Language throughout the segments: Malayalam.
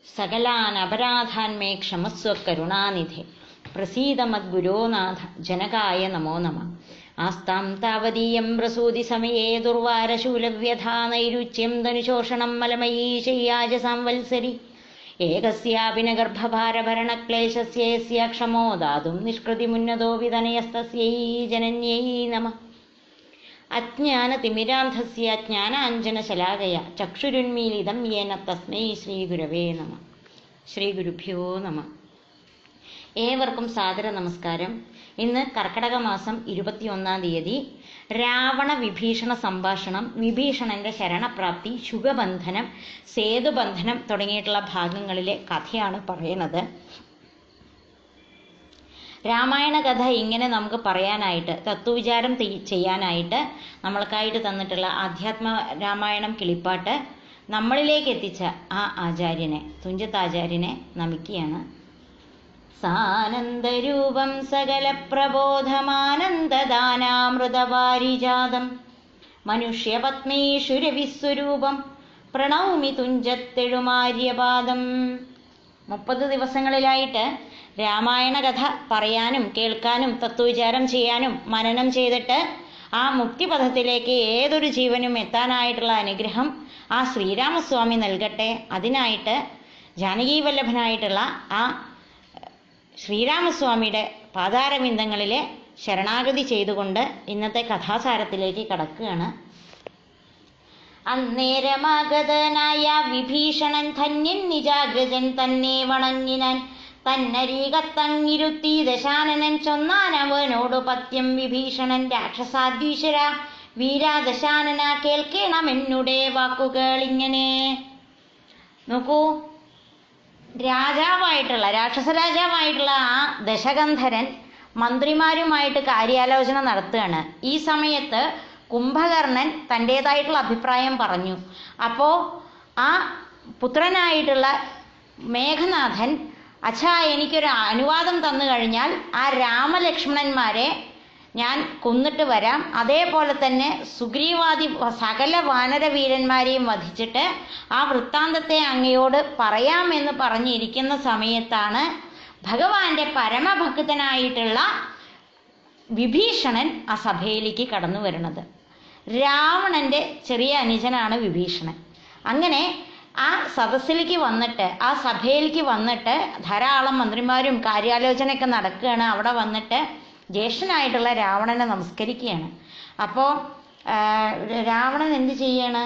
സകലാൻ അപരാധാൻ മേ ക്ഷമസ്വ കരുണാനിധെ പ്രസീത മദ്ഗുരോനാഥ ജനകായ നമോ നമ ആസ്താം താവതീയം പ്രസൂതി സമയേ ദുർവാരശൂലവ്യഥാ നൈരുച്യം ധനുശോഷണം മലമയീ ശയ്യാജ സംവത്സരി ഏകസ്യാപി ഗർഭഭാരഭരണക്ലേശസ്യേസ്യ ക്ഷമോ ദാതും നിഷ്കൃതിമുന്നതോ വിതനയസ്തസ്യൈ ജനന്യൈ നമ അജ്ഞാനതിമിരാന്ധസ്യ ജ്ഞാനാഞ്ജനശലാകയ ചക്ഷുരുന്മീലിതം യേന തസ്മൈ ശ്രീഗുരവേ നമ ശ്രീഗുരുഭ്യോ നമ ഏവർക്കും സാദര നമസ്കാരം ഇന്ന് കർക്കടക മാസം ഇരുപത്തിയൊന്നാം തീയതി രാവണ വിഭീഷണ സംഭാഷണം വിഭീഷണന്റെ ശരണപ്രാപ്തി ശുഗബന്ധനം സേതുബന്ധനം തുടങ്ങിയിട്ടുള്ള ഭാഗങ്ങളിലെ കഥയാണ് പറയുന്നത് രാമായണ കഥ ഇങ്ങനെ നമുക്ക് പറയാനായിട്ട് തത്വവിചാരം തി- ചെയ്യാനായിട്ട് നമ്മൾക്കായിട്ട് തന്നിട്ടുള്ള ആധ്യാത്മ രാമായണം കിളിപ്പാട്ട് നമ്മളിലേക്ക് എത്തിച്ച ആ ആചാര്യനെ തുഞ്ചത്താചാര്യനെ നമിക്കുകയാണ് സാനന്ദരൂപം സകല പ്രബോധമാനന്ദദാനാമൃതവാരിജാതം മനുഷ്യപത്മീഷുരവിസ്വരൂപം പ്രണൗമി തുഞ്ചത്തെഴുമാര്യപാദം മുപ്പത് ദിവസങ്ങളിലായിട്ട് രാമായണ കഥ പറയാനും കേൾക്കാനും തത്വവിചാരം ചെയ്യാനും മനനം ചെയ്തിട്ട് ആ മുക്തിപഥത്തിലേക്ക് ഏതൊരു ജീവനും എത്താനായിട്ടുള്ള അനുഗ്രഹം ആ ശ്രീരാമസ്വാമി നൽകട്ടെ അതിനായിട്ട് ജാനകീവല്ലഭനായിട്ടുള്ള ആ ശ്രീരാമസ്വാമിയുടെ പാതാരവിന്ദങ്ങളിലെ ശരണാഗതി ചെയ്തുകൊണ്ട് ഇന്നത്തെ കഥാസാരത്തിലേക്ക് കടക്കുകയാണ് അന്നേരമാഗതനായ വിഭീഷണൻ ധന്യൻ നിജാഗ്രജൻ തന്നെ വണങ്ങിനാൻ തന്നരീകത്തങ്ങിരുത്തി ദശാനനൻ ചൊന്നാനവനോട് പത്യം വിഭീഷണൻ രാക്ഷസാദ്വീശ്വര വീരാ ദശാനന കേൾക്കണമെന്നുടെ വാക്കുകൾ ഇങ്ങനെ നോക്കൂ രാജാവായിട്ടുള്ള രാക്ഷസ രാജാവായിട്ടുള്ള ആ ദശകന്ധരൻ മന്ത്രിമാരുമായിട്ട് കാര്യാലോചന നടത്തുകയാണ് ഈ സമയത്ത് കുംഭകർണൻ തൻ്റേതായിട്ടുള്ള അഭിപ്രായം പറഞ്ഞു അപ്പോൾ ആ പുത്രനായിട്ടുള്ള മേഘനാഥൻ അച്ഛാ എനിക്കൊരു അനുവാദം തന്നു കഴിഞ്ഞാൽ ആ രാമലക്ഷ്മണന്മാരെ ഞാൻ കൊന്നിട്ട് വരാം അതേപോലെ തന്നെ സുഗ്രീവാദി സകല വാനരവീരന്മാരെയും വധിച്ചിട്ട് ആ വൃത്താന്തത്തെ അങ്ങയോട് പറയാമെന്ന് പറഞ്ഞിരിക്കുന്ന സമയത്താണ് ഭഗവാന്റെ പരമഭക്തനായിട്ടുള്ള വിഭീഷണൻ ആ സഭയിലേക്ക് കടന്നു വരുന്നത് രാവണന്റെ ചെറിയ അനുജനാണ് വിഭീഷണൻ അങ്ങനെ ആ സദസ്സിലേക്ക് വന്നിട്ട് ആ സഭയിലേക്ക് വന്നിട്ട് ധാരാളം മന്ത്രിമാരും കാര്യാലോചനയൊക്കെ നടക്കുകയാണ് അവിടെ വന്നിട്ട് ജ്യേഷ്ഠനായിട്ടുള്ള രാവണനെ നമസ്കരിക്കുകയാണ് അപ്പോൾ രാവണൻ എന്ത് ചെയ്യാണ്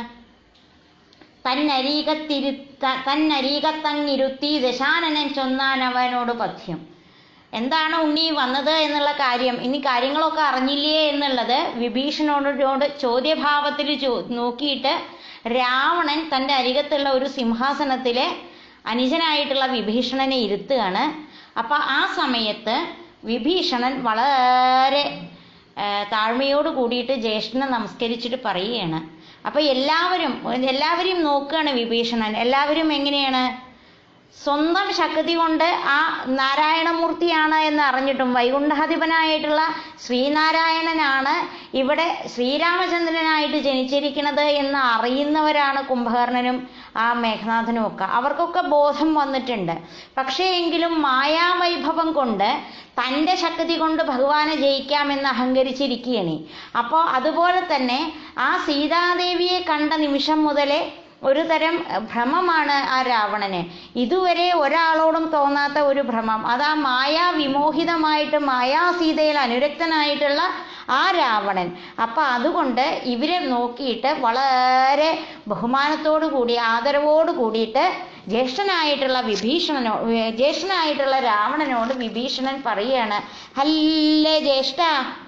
തന്നരീകത്തിരു തന്നരീകത്തങ്ങിരുത്തി ദശാനനൻ ചൊന്നാൻ അവനോട് പഥ്യം എന്താണ് ഉണ്ണി വന്നത് എന്നുള്ള കാര്യം ഇനി കാര്യങ്ങളൊക്കെ അറിഞ്ഞില്ലേ എന്നുള്ളത് വിഭീഷണനോട് ചോദ്യഭാവത്തിൽ ചോ നോക്കിയിട്ട് രാവണൻ തൻ്റെ അരികത്തുള്ള ഒരു സിംഹാസനത്തിലെ അനുജനായിട്ടുള്ള വിഭീഷണനെ ഇരുത്തുകയാണ് അപ്പം ആ സമയത്ത് വിഭീഷണൻ വളരെ ആ, താഴ്മയോട് കൂടിയിട്ട് ജ്യേഷ്ഠനെ നമസ്കരിച്ചിട്ട് പറയുകയാണ് അപ്പം എല്ലാവരും എല്ലാവരെയും നോക്കുകയാണ് വിഭീഷണൻ എല്ലാവരും എങ്ങനെയാണ് സ്വന്തം ശക്തി കൊണ്ട് ആ നാരായണമൂർത്തിയാണ് എന്ന് അറിഞ്ഞിട്ടും വൈകുണ്ഠാധിപനായിട്ടുള്ള ശ്രീനാരായണനാണ് ഇവിടെ ശ്രീരാമചന്ദ്രനായിട്ട് ജനിച്ചിരിക്കുന്നത് എന്ന് അറിയുന്നവരാണ് കുംഭകർണനും ആ മേഘനാഥനും ഒക്കെ അവർക്കൊക്കെ ബോധം വന്നിട്ടുണ്ട് പക്ഷേ എങ്കിലും മായാവൈഭവം കൊണ്ട് തൻ്റെ ശക്തി കൊണ്ട് ഭഗവാനെ ജയിക്കാമെന്ന് അഹങ്കരിച്ചിരിക്കുകയാണ് അപ്പോൾ അതുപോലെ തന്നെ ആ സീതാദേവിയെ കണ്ട നിമിഷം മുതലേ ഒരു തരം ഭ്രമമാണ് ആ രാവണന് ഇതുവരെ ഒരാളോടും തോന്നാത്ത ഒരു ഭ്രമം അത് ആ മായാ വിമോഹിതമായിട്ട് മായാസീതയിൽ അനുരക്തനായിട്ടുള്ള ആ രാവണൻ അപ്പം അതുകൊണ്ട് ഇവരെ നോക്കിയിട്ട് വളരെ ബഹുമാനത്തോടു കൂടി ആദരവോട് കൂടിയിട്ട് ജ്യേഷ്ഠനായിട്ടുള്ള വിഭീഷണനോ ജ്യേഷ്ഠനായിട്ടുള്ള രാവണനോട് വിഭീഷണൻ പറയുകയാണ് ഹല്ലേ ജ്യേഷ്ഠ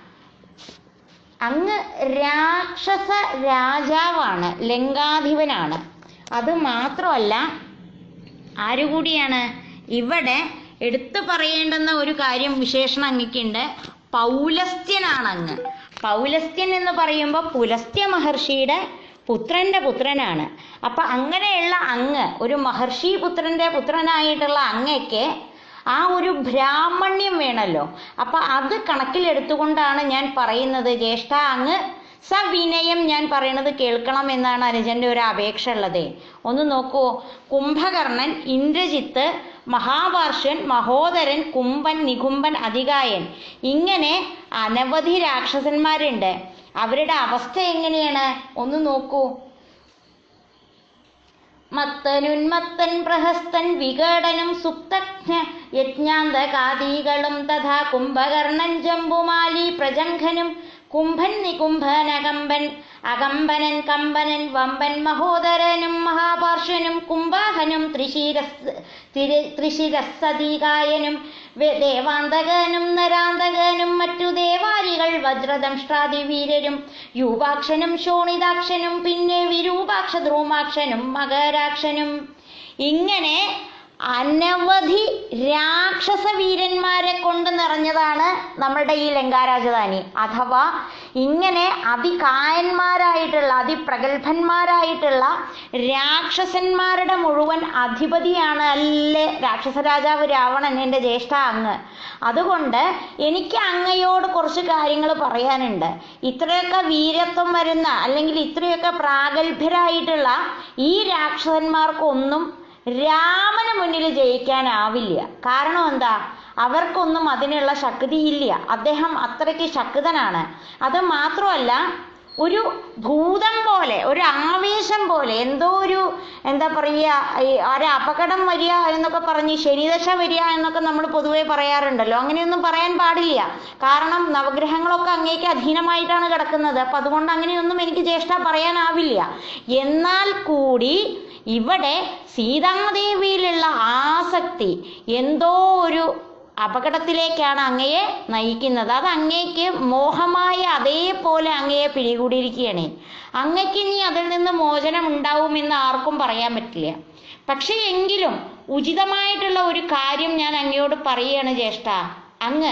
അങ്ങ് രാക്ഷസ രാജാവാണ് ലങ്കാധിപനാണ് അത് മാത്രമല്ല ആരുകൂടിയാണ് ഇവിടെ എടുത്തു പറയേണ്ടുന്ന ഒരു കാര്യം വിശേഷണം അങ്ങക്കുണ്ട് പൗലസ്ത്യനാണ് അങ്ങ് പൗലസ്ത്യൻ എന്ന് പറയുമ്പോൾ പുലസ്ത്യ മഹർഷിയുടെ പുത്രന്റെ പുത്രനാണ് അപ്പൊ അങ്ങനെയുള്ള അങ്ങ് ഒരു മഹർഷി പുത്രന്റെ പുത്രനായിട്ടുള്ള അങ്ങയ്ക്ക് ആ ഒരു ബ്രാഹ്മണ്യം വേണമല്ലോ അപ്പൊ അത് കണക്കിലെടുത്തുകൊണ്ടാണ് ഞാൻ പറയുന്നത് ജ്യേഷ്ഠ അങ്ങ് സവിനയം ഞാൻ പറയണത് കേൾക്കണം എന്നാണ് അനുജന്റെ ഒരു അപേക്ഷ ഉള്ളത് ഒന്ന് നോക്കൂ കുംഭകർണൻ ഇന്ദ്രജിത്ത് മഹാവാർഷ്യൻ മഹോദരൻ കുംഭൻ നികുംഭൻ അധികായൻ ഇങ്ങനെ അനവധി രാക്ഷസന്മാരുണ്ട് അവരുടെ അവസ്ഥ എങ്ങനെയാണ് ഒന്ന് നോക്കൂ മത്തനുന്മത്തൻ പ്രഹസ്തൻ വികടനും സുപ്തജ്ഞ യജ്ഞാന്തകാദികളും തഥാ കുംഭകർണൻ ജംബുമാലി പ്രജംഘനും കുംഭൻ നികുംഭൻ അകമ്പൻ അകമ്പനൻ കമ്പനൻ വമ്പൻ മഹോദരനും മഹാപാർശ്വനും കുംഭാഹനും ത്രിശീരസ് തിരി ത്രിശിരസ്സതീകായനും വെ- ദേവാന്തകനും നരാന്തകനും മറ്റു ദേവാരികൾ വജ്രദംഷ്ട്രാദി വീരരും യൂപാക്ഷനും ശോണിതാക്ഷനും പിന്നെ വിരൂപാക്ഷ ധ്രുമാക്ഷനും മകരാക്ഷനും ഇങ്ങനെ അനവധി രാക്ഷസ വീരന്മാരെ കൊണ്ട് നിറഞ്ഞതാണ് നമ്മളുടെ ഈ ലങ്കാരാജധാനി അഥവാ ഇങ്ങനെ അതികായന്മാരായിട്ടുള്ള അതിപ്രഗത്ഭന്മാരായിട്ടുള്ള രാക്ഷസന്മാരുടെ മുഴുവൻ അധിപതിയാണ് അല്ലേ രാക്ഷസ രാജാവ് രാവണൻ എൻ്റെ ജ്യേഷ്ഠ അങ്ങ് അതുകൊണ്ട് എനിക്ക് അങ്ങയോട് കുറച്ച് കാര്യങ്ങൾ പറയാനുണ്ട് ഇത്രയൊക്കെ വീരത്വം വരുന്ന അല്ലെങ്കിൽ ഇത്രയൊക്കെ പ്രാഗൽഭ്യരായിട്ടുള്ള ഈ രാക്ഷസന്മാർക്കൊന്നും രാമന് മുന്നിൽ ജയിക്കാനാവില്ല കാരണം എന്താ അവർക്കൊന്നും അതിനുള്ള ശക്തിയില്ല അദ്ദേഹം അത്രയ്ക്ക് ശക്തനാണ് അത് മാത്രമല്ല ഒരു ഭൂതം പോലെ ഒരു ആവേശം പോലെ എന്തോ ഒരു എന്താ പറയുക ഈ ഒരു അപകടം വരിക എന്നൊക്കെ പറഞ്ഞ് ശനിദശ വരിക എന്നൊക്കെ നമ്മൾ പൊതുവേ പറയാറുണ്ടല്ലോ അങ്ങനെയൊന്നും പറയാൻ പാടില്ല കാരണം നവഗ്രഹങ്ങളൊക്കെ അങ്ങേക്ക് അധീനമായിട്ടാണ് കിടക്കുന്നത് അപ്പം അതുകൊണ്ട് അങ്ങനെയൊന്നും എനിക്ക് ജ്യേഷ്ഠ പറയാനാവില്ല എന്നാൽ കൂടി ഇവിടെ സീതാദേവിയിലുള്ള ആസക്തി എന്തോ ഒരു അപകടത്തിലേക്കാണ് അങ്ങയെ നയിക്കുന്നത് അത് അങ്ങേക്ക് മോഹമായ അതേപോലെ അങ്ങയെ പിടികൂടിയിരിക്കുകയാണ് അങ്ങയ്ക്ക് ഇനി അതിൽ നിന്ന് മോചനം ഉണ്ടാവുമെന്ന് ആർക്കും പറയാൻ പറ്റില്ല പക്ഷേ എങ്കിലും ഉചിതമായിട്ടുള്ള ഒരു കാര്യം ഞാൻ അങ്ങയോട് പറയുകയാണ് ജ്യേഷ്ഠ അങ്ങ്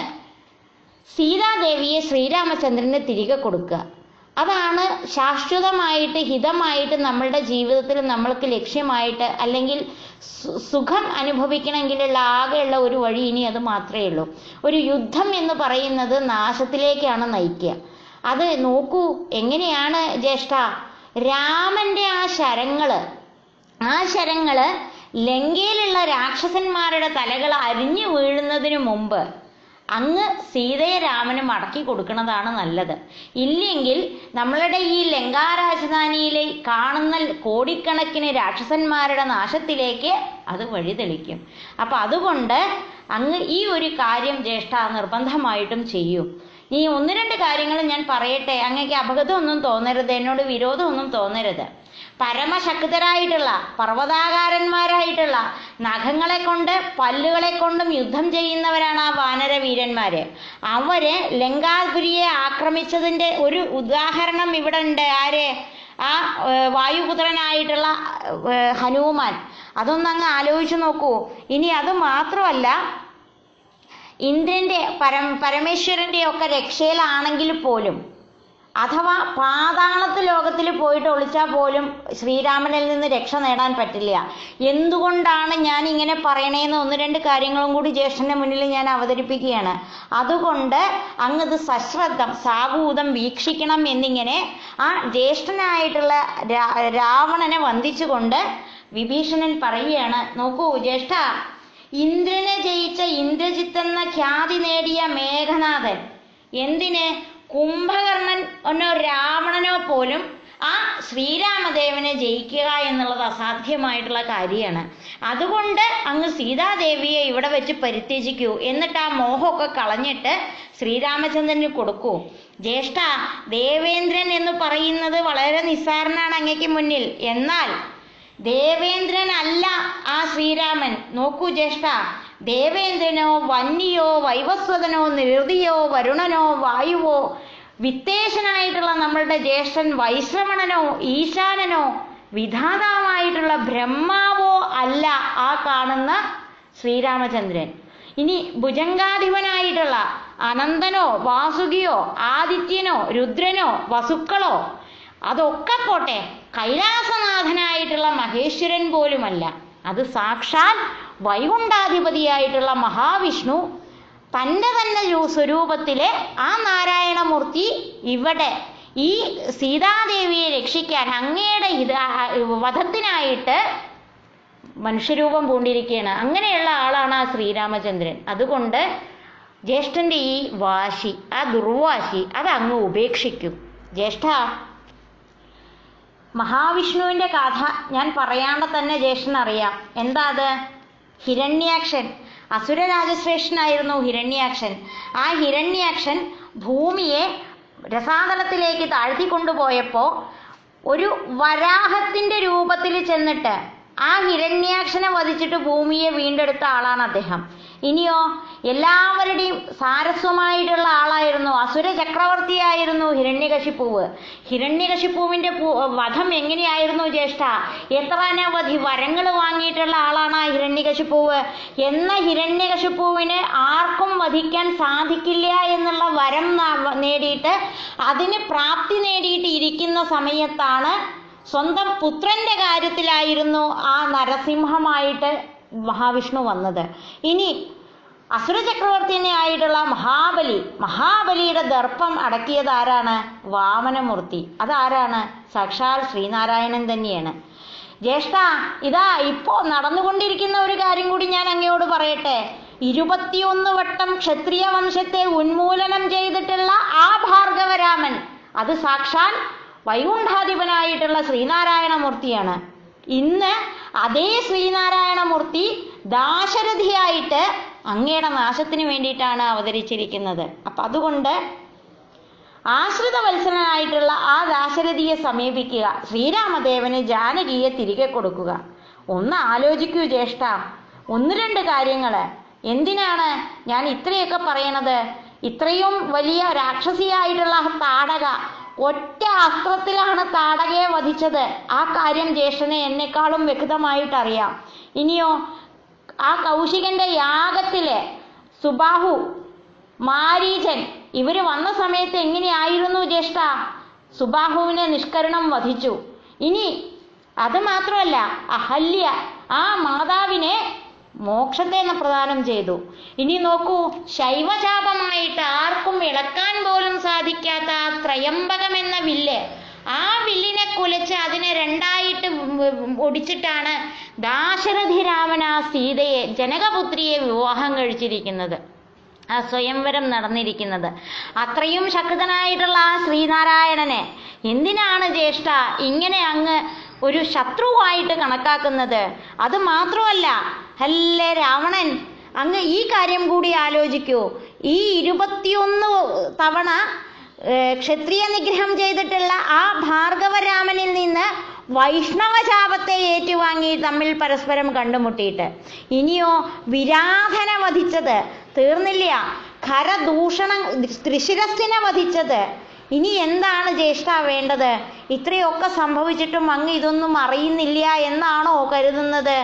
സീതാദേവിയെ ശ്രീരാമചന്ദ്രന് തിരികെ കൊടുക്കുക അതാണ് ശാശ്വതമായിട്ട് ഹിതമായിട്ട് നമ്മളുടെ ജീവിതത്തിൽ നമ്മൾക്ക് ലക്ഷ്യമായിട്ട് അല്ലെങ്കിൽ സു- സുഖം അനുഭവിക്കണമെങ്കിലുള്ള ആകെയുള്ള ഒരു വഴി ഇനി അത് മാത്രമേ ഉള്ളൂ ഒരു യുദ്ധം എന്ന് പറയുന്നത് നാശത്തിലേക്കാണ് നയിക്കുക അത് നോക്കൂ എങ്ങനെയാണ് ജ്യേഷ്ഠ രാമന്റെ ആ ശരങ്ങള് ആ ശരങ്ങള് ലങ്കയിലുള്ള രാക്ഷസന്മാരുടെ തലകൾ അരിഞ്ഞു വീഴുന്നതിന് മുമ്പ് അങ്ങ് സീതയെ രാമന് മടക്കി കൊടുക്കുന്നതാണ് നല്ലത് ഇല്ലെങ്കിൽ നമ്മളുടെ ഈ ലങ്കാ രാജധാനിയിലെ കാണുന്ന കോടിക്കണക്കിന് രാക്ഷസന്മാരുടെ നാശത്തിലേക്ക് അത് വഴിതെളിക്കും അപ്പൊ അതുകൊണ്ട് അങ്ങ് ഈ ഒരു കാര്യം ജ്യേഷ്ഠ നിർബന്ധമായിട്ടും ചെയ്യൂ ഈ ഒന്ന് രണ്ട് കാര്യങ്ങൾ ഞാൻ പറയട്ടെ അങ്ങക്ക് അപകടമൊന്നും തോന്നരുത് എന്നോട് വിരോധമൊന്നും തോന്നരുത് പരമശക്തരായിട്ടുള്ള പർവ്വതാകാരന്മാരായിട്ടുള്ള നഖങ്ങളെ കൊണ്ട് പല്ലുകളെ കൊണ്ടും യുദ്ധം ചെയ്യുന്നവരാണ് ആ വാനര വീരന്മാര് അവര് ലങ്കാപുരിയെ ആക്രമിച്ചതിന്റെ ഒരു ഉദാഹരണം ഇവിടെ ഉണ്ട് ആര് ആ ഏർ, വായുപുത്രനായിട്ടുള്ള ഏർ, ഹനുമാൻ അതൊന്നങ്ങ് ആലോചിച്ചു നോക്കൂ ഇനി അത് മാത്രമല്ല ഇന്ദ്രന്റെ പരം പരമേശ്വരന്റെ ഒക്കെ രക്ഷയിലാണെങ്കിൽ പോലും അഥവാ പാതാളത്ത് ലോകത്തിൽ പോയിട്ട് ഒളിച്ചാൽ പോലും ശ്രീരാമനിൽ നിന്ന് രക്ഷ നേടാൻ പറ്റില്ല എന്തുകൊണ്ടാണ് ഞാൻ ഇങ്ങനെ പറയണേന്ന് ഒന്ന് രണ്ട് കാര്യങ്ങളും കൂടി ജ്യേഷ്ഠന്റെ മുന്നിൽ ഞാൻ അവതരിപ്പിക്കുകയാണ് അതുകൊണ്ട് അങ്ങത് സശ്രദ്ധം സാവൂതം വീക്ഷിക്കണം എന്നിങ്ങനെ ആ ജ്യേഷ്ഠനായിട്ടുള്ള രാ- രാവണനെ വന്ദിച്ചുകൊണ്ട് വിഭീഷണൻ പറയുകയാണ് നോക്കൂ ജ്യേഷ്ഠ ഇന്ദ്രനെ ജയിച്ച ഇന്ദ്രജിത്ത് എന്ന ഖ്യാതി നേടിയ മേഘനാഥൻ എന്തിന് കുംഭകർണൻ ഒന്നോ രാവണനോ പോലും ആ ശ്രീരാമദേവനെ ജയിക്കുക എന്നുള്ളത് അസാധ്യമായിട്ടുള്ള കാര്യമാണ് അതുകൊണ്ട് അങ്ങ് സീതാദേവിയെ ഇവിടെ വെച്ച് പരിത്യജിക്കൂ എന്നിട്ട് ആ മോഹമൊക്കെ കളഞ്ഞിട്ട് ശ്രീരാമചന്ദ്രന് കൊടുക്കൂ ജ്യേഷ്ഠ ദേവേന്ദ്രൻ എന്ന് പറയുന്നത് വളരെ നിസ്സാരനാണ് അങ്ങയ്ക്ക് മുന്നിൽ എന്നാൽ ദേവേന്ദ്രൻ അല്ല ആ ശ്രീരാമൻ നോക്കൂ ജ്യേഷ്ഠ ദേവേന്ദ്രനോ വന്യോ വൈവസ്വതനോ നിർതിയോ വരുണനോ വായുവോ വിത്തേശനായിട്ടുള്ള നമ്മളുടെ ജ്യേഷ്ഠൻ വൈശ്രവണനോ ഈശാനനോ വിധാതാവായിട്ടുള്ള ബ്രഹ്മാവോ അല്ല ആ കാണുന്ന ശ്രീരാമചന്ദ്രൻ ഇനി ഭുജങ്കാധിപനായിട്ടുള്ള അനന്തനോ വാസുകിയോ ആദിത്യനോ രുദ്രനോ വസുക്കളോ അതൊക്കെ പോട്ടെ കൈലാസനാഥനായിട്ടുള്ള മഹേശ്വരൻ പോലുമല്ല അത് സാക്ഷാൽ വൈകുണ്ഠാധിപതിയായിട്ടുള്ള മഹാവിഷ്ണു തൻ്റെ തന്നെ രു- സ്വരൂപത്തിലെ ആ നാരായണമൂർത്തി ഇവിടെ ഈ സീതാദേവിയെ രക്ഷിക്കാൻ അങ്ങയുടെ ഇത് വധത്തിനായിട്ട് മനുഷ്യരൂപം പൂണ്ടിരിക്കുകയാണ് അങ്ങനെയുള്ള ആളാണ് ആ ശ്രീരാമചന്ദ്രൻ അതുകൊണ്ട് ജ്യേഷ്ഠന്റെ ഈ വാശി ആ ദുർവാശി അത് അങ്ങ് ഉപേക്ഷിക്കും ജ്യേഷ്ഠ മഹാവിഷ്ണുവിന്റെ കഥ ഞാൻ പറയാണ്ട് തന്നെ ജ്യേഷ്ഠൻ അറിയാം എന്താ അത് ഹിരണ്യാക്ഷൻ അസുരരാജശ്രേഷ്ഠനായിരുന്നു ഹിരണ്യാക്ഷൻ ആ ഹിരണ്യാക്ഷൻ ഭൂമിയെ രസാതലത്തിലേക്ക് താഴ്ത്തിക്കൊണ്ടുപോയപ്പോൾ ഒരു വരാഹത്തിന്റെ രൂപത്തിൽ ചെന്നിട്ട് ആ ഹിരണ്യാക്ഷനെ വധിച്ചിട്ട് ഭൂമിയെ വീണ്ടെടുത്ത ആളാണ് അദ്ദേഹം ഇനിയോ എല്ലാവരുടെയും സാരസ്വമായിട്ടുള്ള ആളായിരുന്നു അസുര ചക്രവർത്തിയായിരുന്നു ഹിരണ്യകശിപ്പൂവ് ഹിരണ്യകശിപ്പൂവിന്റെ പൂ- വധം എങ്ങനെയായിരുന്നു ജ്യേഷ്ഠ എത്ര അനവധി വരങ്ങൾ വാങ്ങിയിട്ടുള്ള ആളാണ് ആ ഹിരണ്യകശിപ്പൂവ് എന്ന ഹിരണ്യകശിപ്പൂവിനെ ആർക്കും വധിക്കാൻ സാധിക്കില്ല എന്നുള്ള വരം ന- നേടിയിട്ട് അതിന് പ്രാപ്തി നേടിയിട്ട് ഇരിക്കുന്ന സമയത്താണ് സ്വന്തം പുത്രന്റെ കാര്യത്തിലായിരുന്നു ആ നരസിംഹമായിട്ട് മഹാവിഷ്ണു വന്നത് ഇനി അസുര ചക്രവർത്തിനെ ആയിട്ടുള്ള മഹാബലി മഹാബലിയുടെ ദർപ്പം അടക്കിയത് ആരാണ് വാമനമൂർത്തി അതാരാണ് സാക്ഷാൽ ശ്രീനാരായണൻ തന്നെയാണ് ജ്യേഷ്ഠ ഇതാ ഇപ്പോ നടന്നുകൊണ്ടിരിക്കുന്ന ഒരു കാര്യം കൂടി ഞാൻ അങ്ങയോട് പറയട്ടെ ഇരുപത്തിയൊന്ന് വട്ടം ക്ഷത്രിയ വംശത്തെ ഉന്മൂലനം ചെയ്തിട്ടുള്ള ആ ഭാർഗവരാമൻ അത് സാക്ഷാൽ വൈകുണ്ഠാധിപനായിട്ടുള്ള ശ്രീനാരായണമൂർത്തിയാണ് ഇന്ന് അതേ ശ്രീനാരായണമൂർത്തി ദാശരഥിയായിട്ട് അങ്ങയുടെ നാശത്തിന് വേണ്ടിയിട്ടാണ് അവതരിച്ചിരിക്കുന്നത് അപ്പം അതുകൊണ്ട് ആശ്രിത വത്സരനായിട്ടുള്ള ആ ദാശരഥിയെ സമീപിക്കുക ശ്രീരാമദേവന് ജാനകിയെ തിരികെ കൊടുക്കുക ഒന്ന് ആലോചിക്കൂ ജ്യേഷ്ഠ ഒന്ന് രണ്ട് കാര്യങ്ങൾ എന്തിനാണ് ഞാൻ ഇത്രയൊക്കെ പറയണത് ഇത്രയും വലിയ രാക്ഷസിയായിട്ടുള്ള ആ താടക ഒറ്റ അസ്ത്രത്തിലാണ് താടകയെ വധിച്ചത് ആ കാര്യം ജ്യേഷ്ഠനെ എന്നെക്കാളും വ്യക്തമായിട്ട് അറിയാം ഇനിയോ ആ കൗശികന്റെ യാഗത്തില് സുബാഹു മാരീചൻ ഇവര് വന്ന സമയത്ത് എങ്ങനെയായിരുന്നു ജ്യേഷ്ഠ സുബാഹുവിനെ നിഷ്കരണം വധിച്ചു ഇനി അത് മാത്രമല്ല അഹല്യ ആ മാതാവിനെ മോക്ഷത്തെ ന പ്രദാനം ചെയ്തു ഇനി നോക്കൂ ശൈവചാപമായിട്ട് ആർക്കും ഇളക്കാൻ പോലും സാധിക്കാത്ത ആ ത്രയംബകം എന്ന വില്ല് ആ വില്ലിനെ കുലച്ച് അതിനെ രണ്ടായിട്ട് ഒടിച്ചിട്ടാണ് ദാശരഥി രാമൻ ആ സീതയെ ജനകപുത്രിയെ വിവാഹം കഴിച്ചിരിക്കുന്നത് ആ സ്വയംവരം നടന്നിരിക്കുന്നത് അത്രയും ശക്തനായിട്ടുള്ള ആ ശ്രീനാരായണനെ എന്തിനാണ് ജ്യേഷ്ഠ ഇങ്ങനെ അങ്ങ് ഒരു ശത്രുവായിട്ട് കണക്കാക്കുന്നത് അത് മാത്രമല്ല അല്ലേ രാവണൻ അങ്ങ് ഈ കാര്യം കൂടി ആലോചിക്കൂ ഈ ഇരുപത്തിയൊന്ന് തവണ ഏർ, ക്ഷത്രിയ നിഗ്രഹം ചെയ്തിട്ടുള്ള ആ ഭാർഗവരാമനിൽ നിന്ന് വൈഷ്ണവശാപത്തെ ഏറ്റുവാങ്ങി തമ്മിൽ പരസ്പരം കണ്ടുമുട്ടിയിട്ട് ഇനിയോ വിരാധന വധിച്ചത് തീർന്നില്ല ഖരദൂഷണം ത്രിശിരസിനെ വധിച്ചത് ഇനി എന്താണ് ജ്യേഷ്ഠ വേണ്ടത് ഇത്രയൊക്കെ സംഭവിച്ചിട്ടും അങ്ങ് ഇതൊന്നും അറിയുന്നില്ല എന്നാണോ കരുതുന്നത്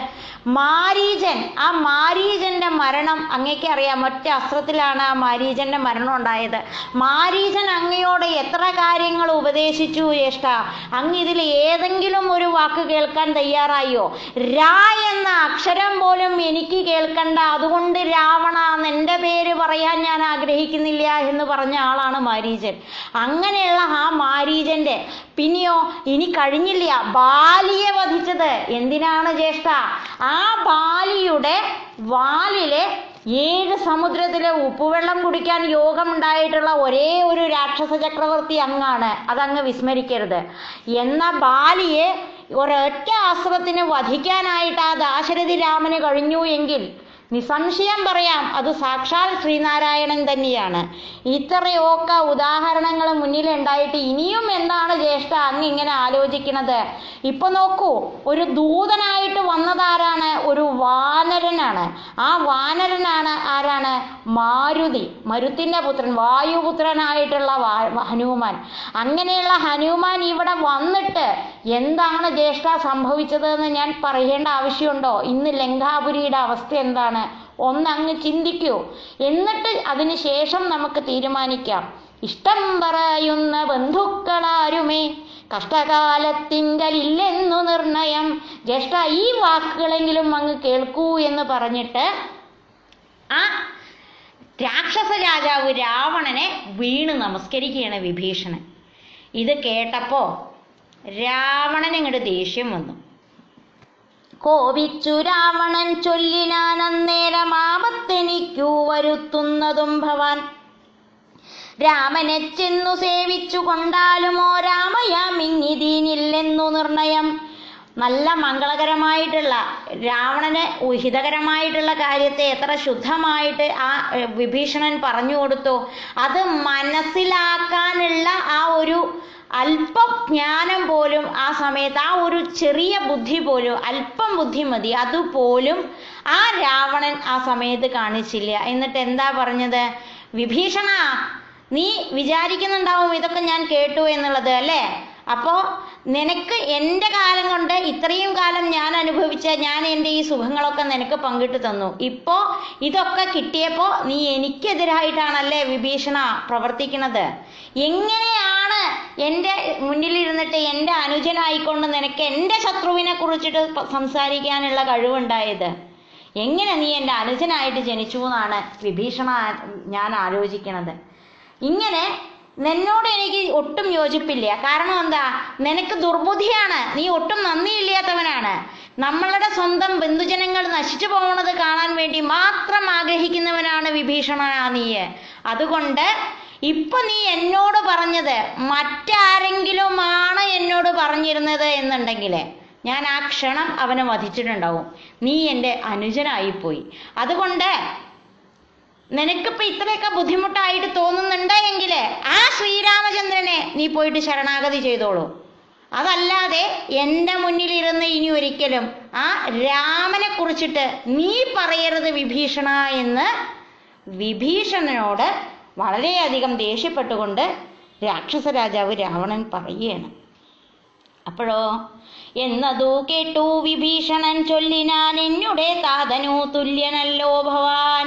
മാരീജൻ ആ മാരീജന്റെ മരണം അങ്ങേക്ക് അറിയാം ഒറ്റ അസ്ത്രത്തിലാണ് ആ മാരീജന്റെ മരണം ഉണ്ടായത് മാരീജൻ അങ്ങയോട് എത്ര കാര്യങ്ങൾ ഉപദേശിച്ചു ജ്യേഷ്ഠ അങ്ങ് ഇതിൽ ഏതെങ്കിലും ഒരു വാക്ക് കേൾക്കാൻ തയ്യാറായോ രാ എന്ന അക്ഷരം പോലും എനിക്ക് കേൾക്കണ്ട അതുകൊണ്ട് രാവണ എന്റെ പേര് പറയാൻ ഞാൻ ആഗ്രഹിക്കുന്നില്ല എന്ന് പറഞ്ഞ ആളാണ് മാരീജൻ അങ്ങനെയുള്ള ആ മാരീജന്റെ പിന്നെയോ ഇനി കഴിഞ്ഞില്ല ബാലിയെ വധിച്ചത് എന്തിനാണ് ജ്യേഷ്ഠ ആ ബാലിയുടെ വാലിലെ ഏഴ് സമുദ്രത്തിലെ ഉപ്പുവെള്ളം കുടിക്കാൻ യോഗമുണ്ടായിട്ടുള്ള ഒരേ ഒരു രാക്ഷസ ചക്രവർത്തി അങ്ങാണ് അതങ്ങ് വിസ്മരിക്കരുത് എന്ന ബാലിയെ ഒരൊറ്റ അസ്ത്രത്തിന് വധിക്കാനായിട്ട് ആ ദാശരഥി രാമന് കഴിഞ്ഞു എങ്കിൽ നിസ്സംശയം പറയാം അത് സാക്ഷാൽ ശ്രീനാരായണൻ തന്നെയാണ് ഇത്രയൊക്കെ ഉദാഹരണങ്ങൾ മുന്നിലുണ്ടായിട്ട് ഇനിയും എന്താണ് ജ്യേഷ്ഠ അങ്ങ് ഇങ്ങനെ ആലോചിക്കുന്നത് ഇപ്പൊ നോക്കൂ ഒരു ദൂതനായിട്ട് വന്നതാരാണ് ഒരു വാനരനാണ് ആ വാനരനാണ് ആരാണ് മാരുതി മരുത്തിന്റെ പുത്രൻ വായുപുത്രനായിട്ടുള്ള വാ- ഹനുമാൻ അങ്ങനെയുള്ള ഹനുമാൻ ഇവിടെ വന്നിട്ട് എന്താണ് ജ്യേഷ്ഠ സംഭവിച്ചതെന്ന് ഞാൻ പറയേണ്ട ആവശ്യമുണ്ടോ ഇന്ന് ലങ്കാപുരിയുടെ അവസ്ഥ എന്താണ് ഒന്നങ്ങ് ചിന്തിക്കൂ എന്നിട്ട് അതിന് ശേഷം നമുക്ക് തീരുമാനിക്കാം ഇഷ്ടം പറയുന്ന ബന്ധുക്കളാരുമേ കഷ്ടകാലത്തിങ്കലില്ലെന്നു നിർണയം ജ്യേഷ്ഠ ഈ വാക്കുകളെങ്കിലും അങ്ങ് കേൾക്കൂ എന്ന് പറഞ്ഞിട്ട് ആ രാക്ഷസ രാജാവ് രാവണനെ വീണ് നമസ്കരിക്കുകയാണ് വിഭീഷണൻ ഇത് കേട്ടപ്പോ രാവണൻ ഇങ്ങോട്ട് ദേഷ്യം വന്നു കോപിച്ചു രാവണൻ ചൊല്ലിനാൻ അന്നേരം ആപത്തെനിക്കു വരുത്തുന്നതും ഭവാൻ രാമനെ ചെന്നു സേവിച്ചു കൊണ്ടാലുമോ രാമയാമിങ്ങിതീനില്ലെന്നു നിർണയം നല്ല മംഗളകരമായിട്ടുള്ള രാവണന് ഹിതകരമായിട്ടുള്ള കാര്യത്തെ എത്ര ശുദ്ധമായിട്ട് ആ ഏർ, വിഭീഷണൻ പറഞ്ഞു കൊടുത്തു അത് മനസ്സിലാക്കാനുള്ള ആ ഒരു അല്പം ജ്ഞാനം പോലും ആ സമയത്ത് ആ ഒരു ചെറിയ ബുദ്ധി പോലും അല്പം ബുദ്ധി മതി അതുപോലും ആ രാവണൻ ആ സമയത്ത് കാണിച്ചില്ല എന്നിട്ട് എന്താ പറഞ്ഞത് വിഭീഷണ നീ വിചാരിക്കുന്നുണ്ടാവും ഇതൊക്കെ ഞാൻ കേട്ടു എന്നുള്ളത് അല്ലേ അപ്പോ നിനക്ക് എൻ്റെ കാലം കൊണ്ട് ഇത്രയും കാലം ഞാൻ അനുഭവിച്ച ഞാൻ എൻ്റെ ഈ സുഖങ്ങളൊക്കെ നിനക്ക് പങ്കിട്ട് തന്നു ഇപ്പോ ഇതൊക്കെ കിട്ടിയപ്പോ നീ എനിക്കെതിരായിട്ടാണല്ലേ വിഭീഷണ പ്രവർത്തിക്കുന്നത് എങ്ങനെയാണ് എൻ്റെ മുന്നിലിരുന്നിട്ട് എൻ്റെ അനുജനായിക്കൊണ്ട് നിനക്ക് എൻ്റെ ശത്രുവിനെ കുറിച്ചിട്ട് പ- സംസാരിക്കാനുള്ള കഴിവുണ്ടായത് എങ്ങനെ നീ എൻ്റെ അനുജനായിട്ട് ജനിച്ചു എന്നാണ് വിഭീഷണ ഞാൻ ആലോചിക്കണത് ഇങ്ങനെ നിന്നോട് എനിക്ക് ഒട്ടും യോജിപ്പില്ല കാരണം എന്താ നിനക്ക് ദുർബുദ്ധിയാണ് നീ ഒട്ടും നന്ദിയില്ലാത്തവനാണ് നമ്മളുടെ സ്വന്തം ബന്ധുജനങ്ങൾ നശിച്ചു പോകുന്നത് കാണാൻ വേണ്ടി മാത്രം ആഗ്രഹിക്കുന്നവനാണ് വിഭീഷണ നീ അതുകൊണ്ട് ഇപ്പൊ നീ എന്നോട് പറഞ്ഞത് മറ്റാരെങ്കിലുമാണ് എന്നോട് പറഞ്ഞിരുന്നത് എന്നുണ്ടെങ്കിൽ ഞാൻ ആ ക്ഷണം അവനെ വധിച്ചിട്ടുണ്ടാവും നീ എൻ്റെ അനുജനായിപ്പോയി അതുകൊണ്ട് നിനക്കിപ്പോ ഇത്രയൊക്കെ ബുദ്ധിമുട്ടായിട്ട് തോന്നുന്നുണ്ടെങ്കിൽ ആ ശ്രീരാമചന്ദ്രനെ നീ പോയിട്ട് ശരണാഗതി ചെയ്തോളൂ അതല്ലാതെ എൻ്റെ മുന്നിലിരുന്ന് ഇനി ഒരിക്കലും ആ രാമനെ കുറിച്ചിട്ട് നീ പറയരുത് വിഭീഷണ എന്ന് വിഭീഷണനോട് വളരെയധികം ദേഷ്യപ്പെട്ടുകൊണ്ട് രാക്ഷസ രാജാവ് രാവണൻ പറയുകയാണ് അപ്പോഴോ എന്നതു കേട്ടു വിഭീഷണൻ ചൊല്ലിനാൻ എന്നുടെ താതനു തുല്യനല്ലോ ഭവാൻ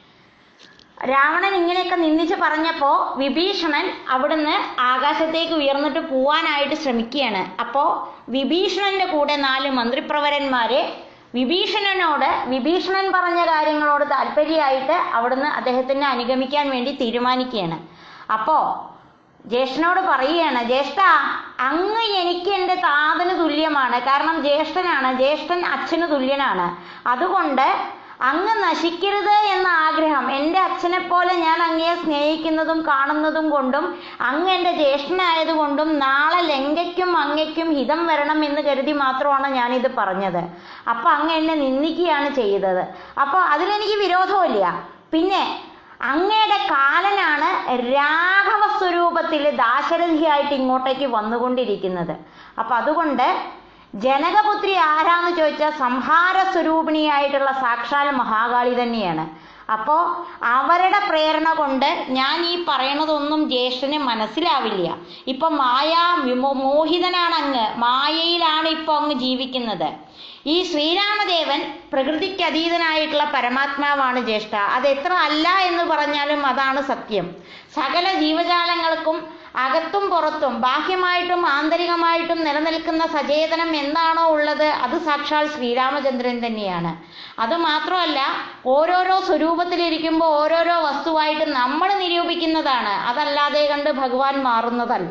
രാവണൻ ഇങ്ങനെയൊക്കെ നിന്ദിച്ച് പറഞ്ഞപ്പോ വിഭീഷണൻ അവിടുന്ന് ആകാശത്തേക്ക് ഉയർന്നിട്ട് പോവാനായിട്ട് ശ്രമിക്കുകയാണ് അപ്പോ വിഭീഷണന്റെ കൂടെ നാല് മന്ത്രിപ്രവരന്മാരെ വിഭീഷണനോട് വിഭീഷണൻ പറഞ്ഞ കാര്യങ്ങളോട് താല്പര്യമായിട്ട് അവിടുന്ന് അദ്ദേഹത്തിനെ അനുഗമിക്കാൻ വേണ്ടി തീരുമാനിക്കുകയാണ് അപ്പോ ജ്യേഷ്ഠനോട് പറയുകയാണ് ജ്യേഷ്ഠ അങ്ങ് എനിക്ക് എൻ്റെ താതന് തുല്യമാണ് കാരണം ജ്യേഷ്ഠനാണ് ജ്യേഷ്ഠൻ അച്ഛന് തുല്യനാണ് അതുകൊണ്ട് അങ്ങ് നശിക്കരുത് എന്ന ആഗ്രഹം എൻ്റെ അച്ഛനെ പോലെ ഞാൻ അങ്ങയെ സ്നേഹിക്കുന്നതും കാണുന്നതും കൊണ്ടും അങ്ങ് എൻ്റെ ജ്യേഷ്ഠനായതുകൊണ്ടും നാളെ ലങ്കയ്ക്കും അങ്ങയ്ക്കും ഹിതം വരണം എന്ന് കരുതി മാത്രമാണ് ഞാനിത് പറഞ്ഞത് അപ്പൊ അങ്ങ് എന്നെ നിന്ദിക്കുകയാണ് ചെയ്തത് അപ്പൊ അതിലെനിക്ക് വിരോധമില്ല പിന്നെ അങ്ങയുടെ കാലനാണ് രാഘവ സ്വരൂപത്തിൽ ദാശരഥിയായിട്ട് ഇങ്ങോട്ടേക്ക് വന്നുകൊണ്ടിരിക്കുന്നത് അപ്പൊ അതുകൊണ്ട് ജനകപുത്രി ആരാന്ന് ചോദിച്ചാൽ സംഹാര സ്വരൂപിണിയായിട്ടുള്ള സാക്ഷാൽ മഹാകാളി തന്നെയാണ് അപ്പോ അവരുടെ പ്രേരണ കൊണ്ട് ഞാൻ ഈ പറയണതൊന്നും ജ്യേഷ്ഠന് മനസ്സിലാവില്ല ഇപ്പൊ മായാ വിമോ- മോഹിതനാണ് അങ്ങ് മായയിലാണ് ഇപ്പൊ അങ്ങ് ജീവിക്കുന്നത് ഈ ശ്രീരാമദേവൻ പ്രകൃതിക്ക് അതീതനായിട്ടുള്ള പരമാത്മാവാണ് ജ്യേഷ്ഠ അത് എത്ര അല്ല എന്ന് പറഞ്ഞാലും അതാണ് സത്യം സകല ജീവജാലങ്ങൾക്കും അകത്തും പുറത്തും ബാഹ്യമായിട്ടും ആന്തരികമായിട്ടും നിലനിൽക്കുന്ന സചേതനം എന്താണോ ഉള്ളത് അത് സാക്ഷാൽ ശ്രീരാമചന്ദ്രൻ തന്നെയാണ് അത് മാത്രമല്ല ഓരോരോ സ്വരൂപത്തിലിരിക്കുമ്പോൾ ഓരോരോ വസ്തുവായിട്ട് നമ്മൾ നിരൂപിക്കുന്നതാണ് അതല്ലാതെ കണ്ട് ഭഗവാൻ മാറുന്നതല്ല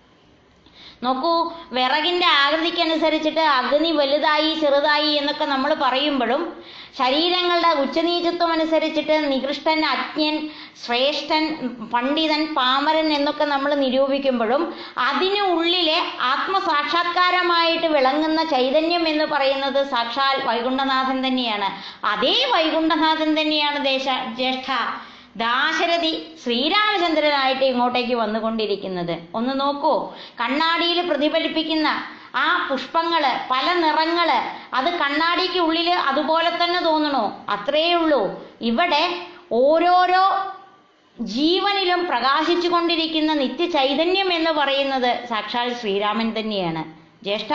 നോക്കൂ വിറകിന്റെ ആകൃതിക്കനുസരിച്ചിട്ട് അഗ്നി വലുതായി ചെറുതായി എന്നൊക്കെ നമ്മൾ പറയുമ്പോഴും ശരീരങ്ങളുടെ ഉച്ചനീചത്വം അനുസരിച്ചിട്ട് നികൃഷ്ടൻ അജ്ഞൻ ശ്രേഷ്ഠൻ പണ്ഡിതൻ പാമരൻ എന്നൊക്കെ നമ്മൾ നിരൂപിക്കുമ്പോഴും അതിനു ഉള്ളിലെ ആത്മസാക്ഷാത്കാരമായിട്ട് വിളങ്ങുന്ന ചൈതന്യം എന്ന് പറയുന്നത് സാക്ഷാൽ വൈകുണ്ഠനാഥൻ തന്നെയാണ് അതേ വൈകുണ്ഠനാഥൻ തന്നെയാണ് ദേശ ജ്യേഷ്ഠ ദാശരഥി ശ്രീരാമചന്ദ്രനായിട്ട് ഇങ്ങോട്ടേക്ക് വന്നുകൊണ്ടിരിക്കുന്നത് ഒന്ന് നോക്കൂ കണ്ണാടിയിൽ പ്രതിഫലിപ്പിക്കുന്ന ആ പുഷ്പങ്ങള് പല നിറങ്ങള് അത് കണ്ണാടിക്ക് ഉള്ളിൽ അതുപോലെ തന്നെ തോന്നണു അത്രയേ ഉള്ളൂ ഇവിടെ ഓരോരോ ജീവനിലും പ്രകാശിച്ചു കൊണ്ടിരിക്കുന്ന നിത്യ ചൈതന്യം എന്ന് പറയുന്നത് സാക്ഷാൽ ശ്രീരാമൻ തന്നെയാണ് ജ്യേഷ്ഠ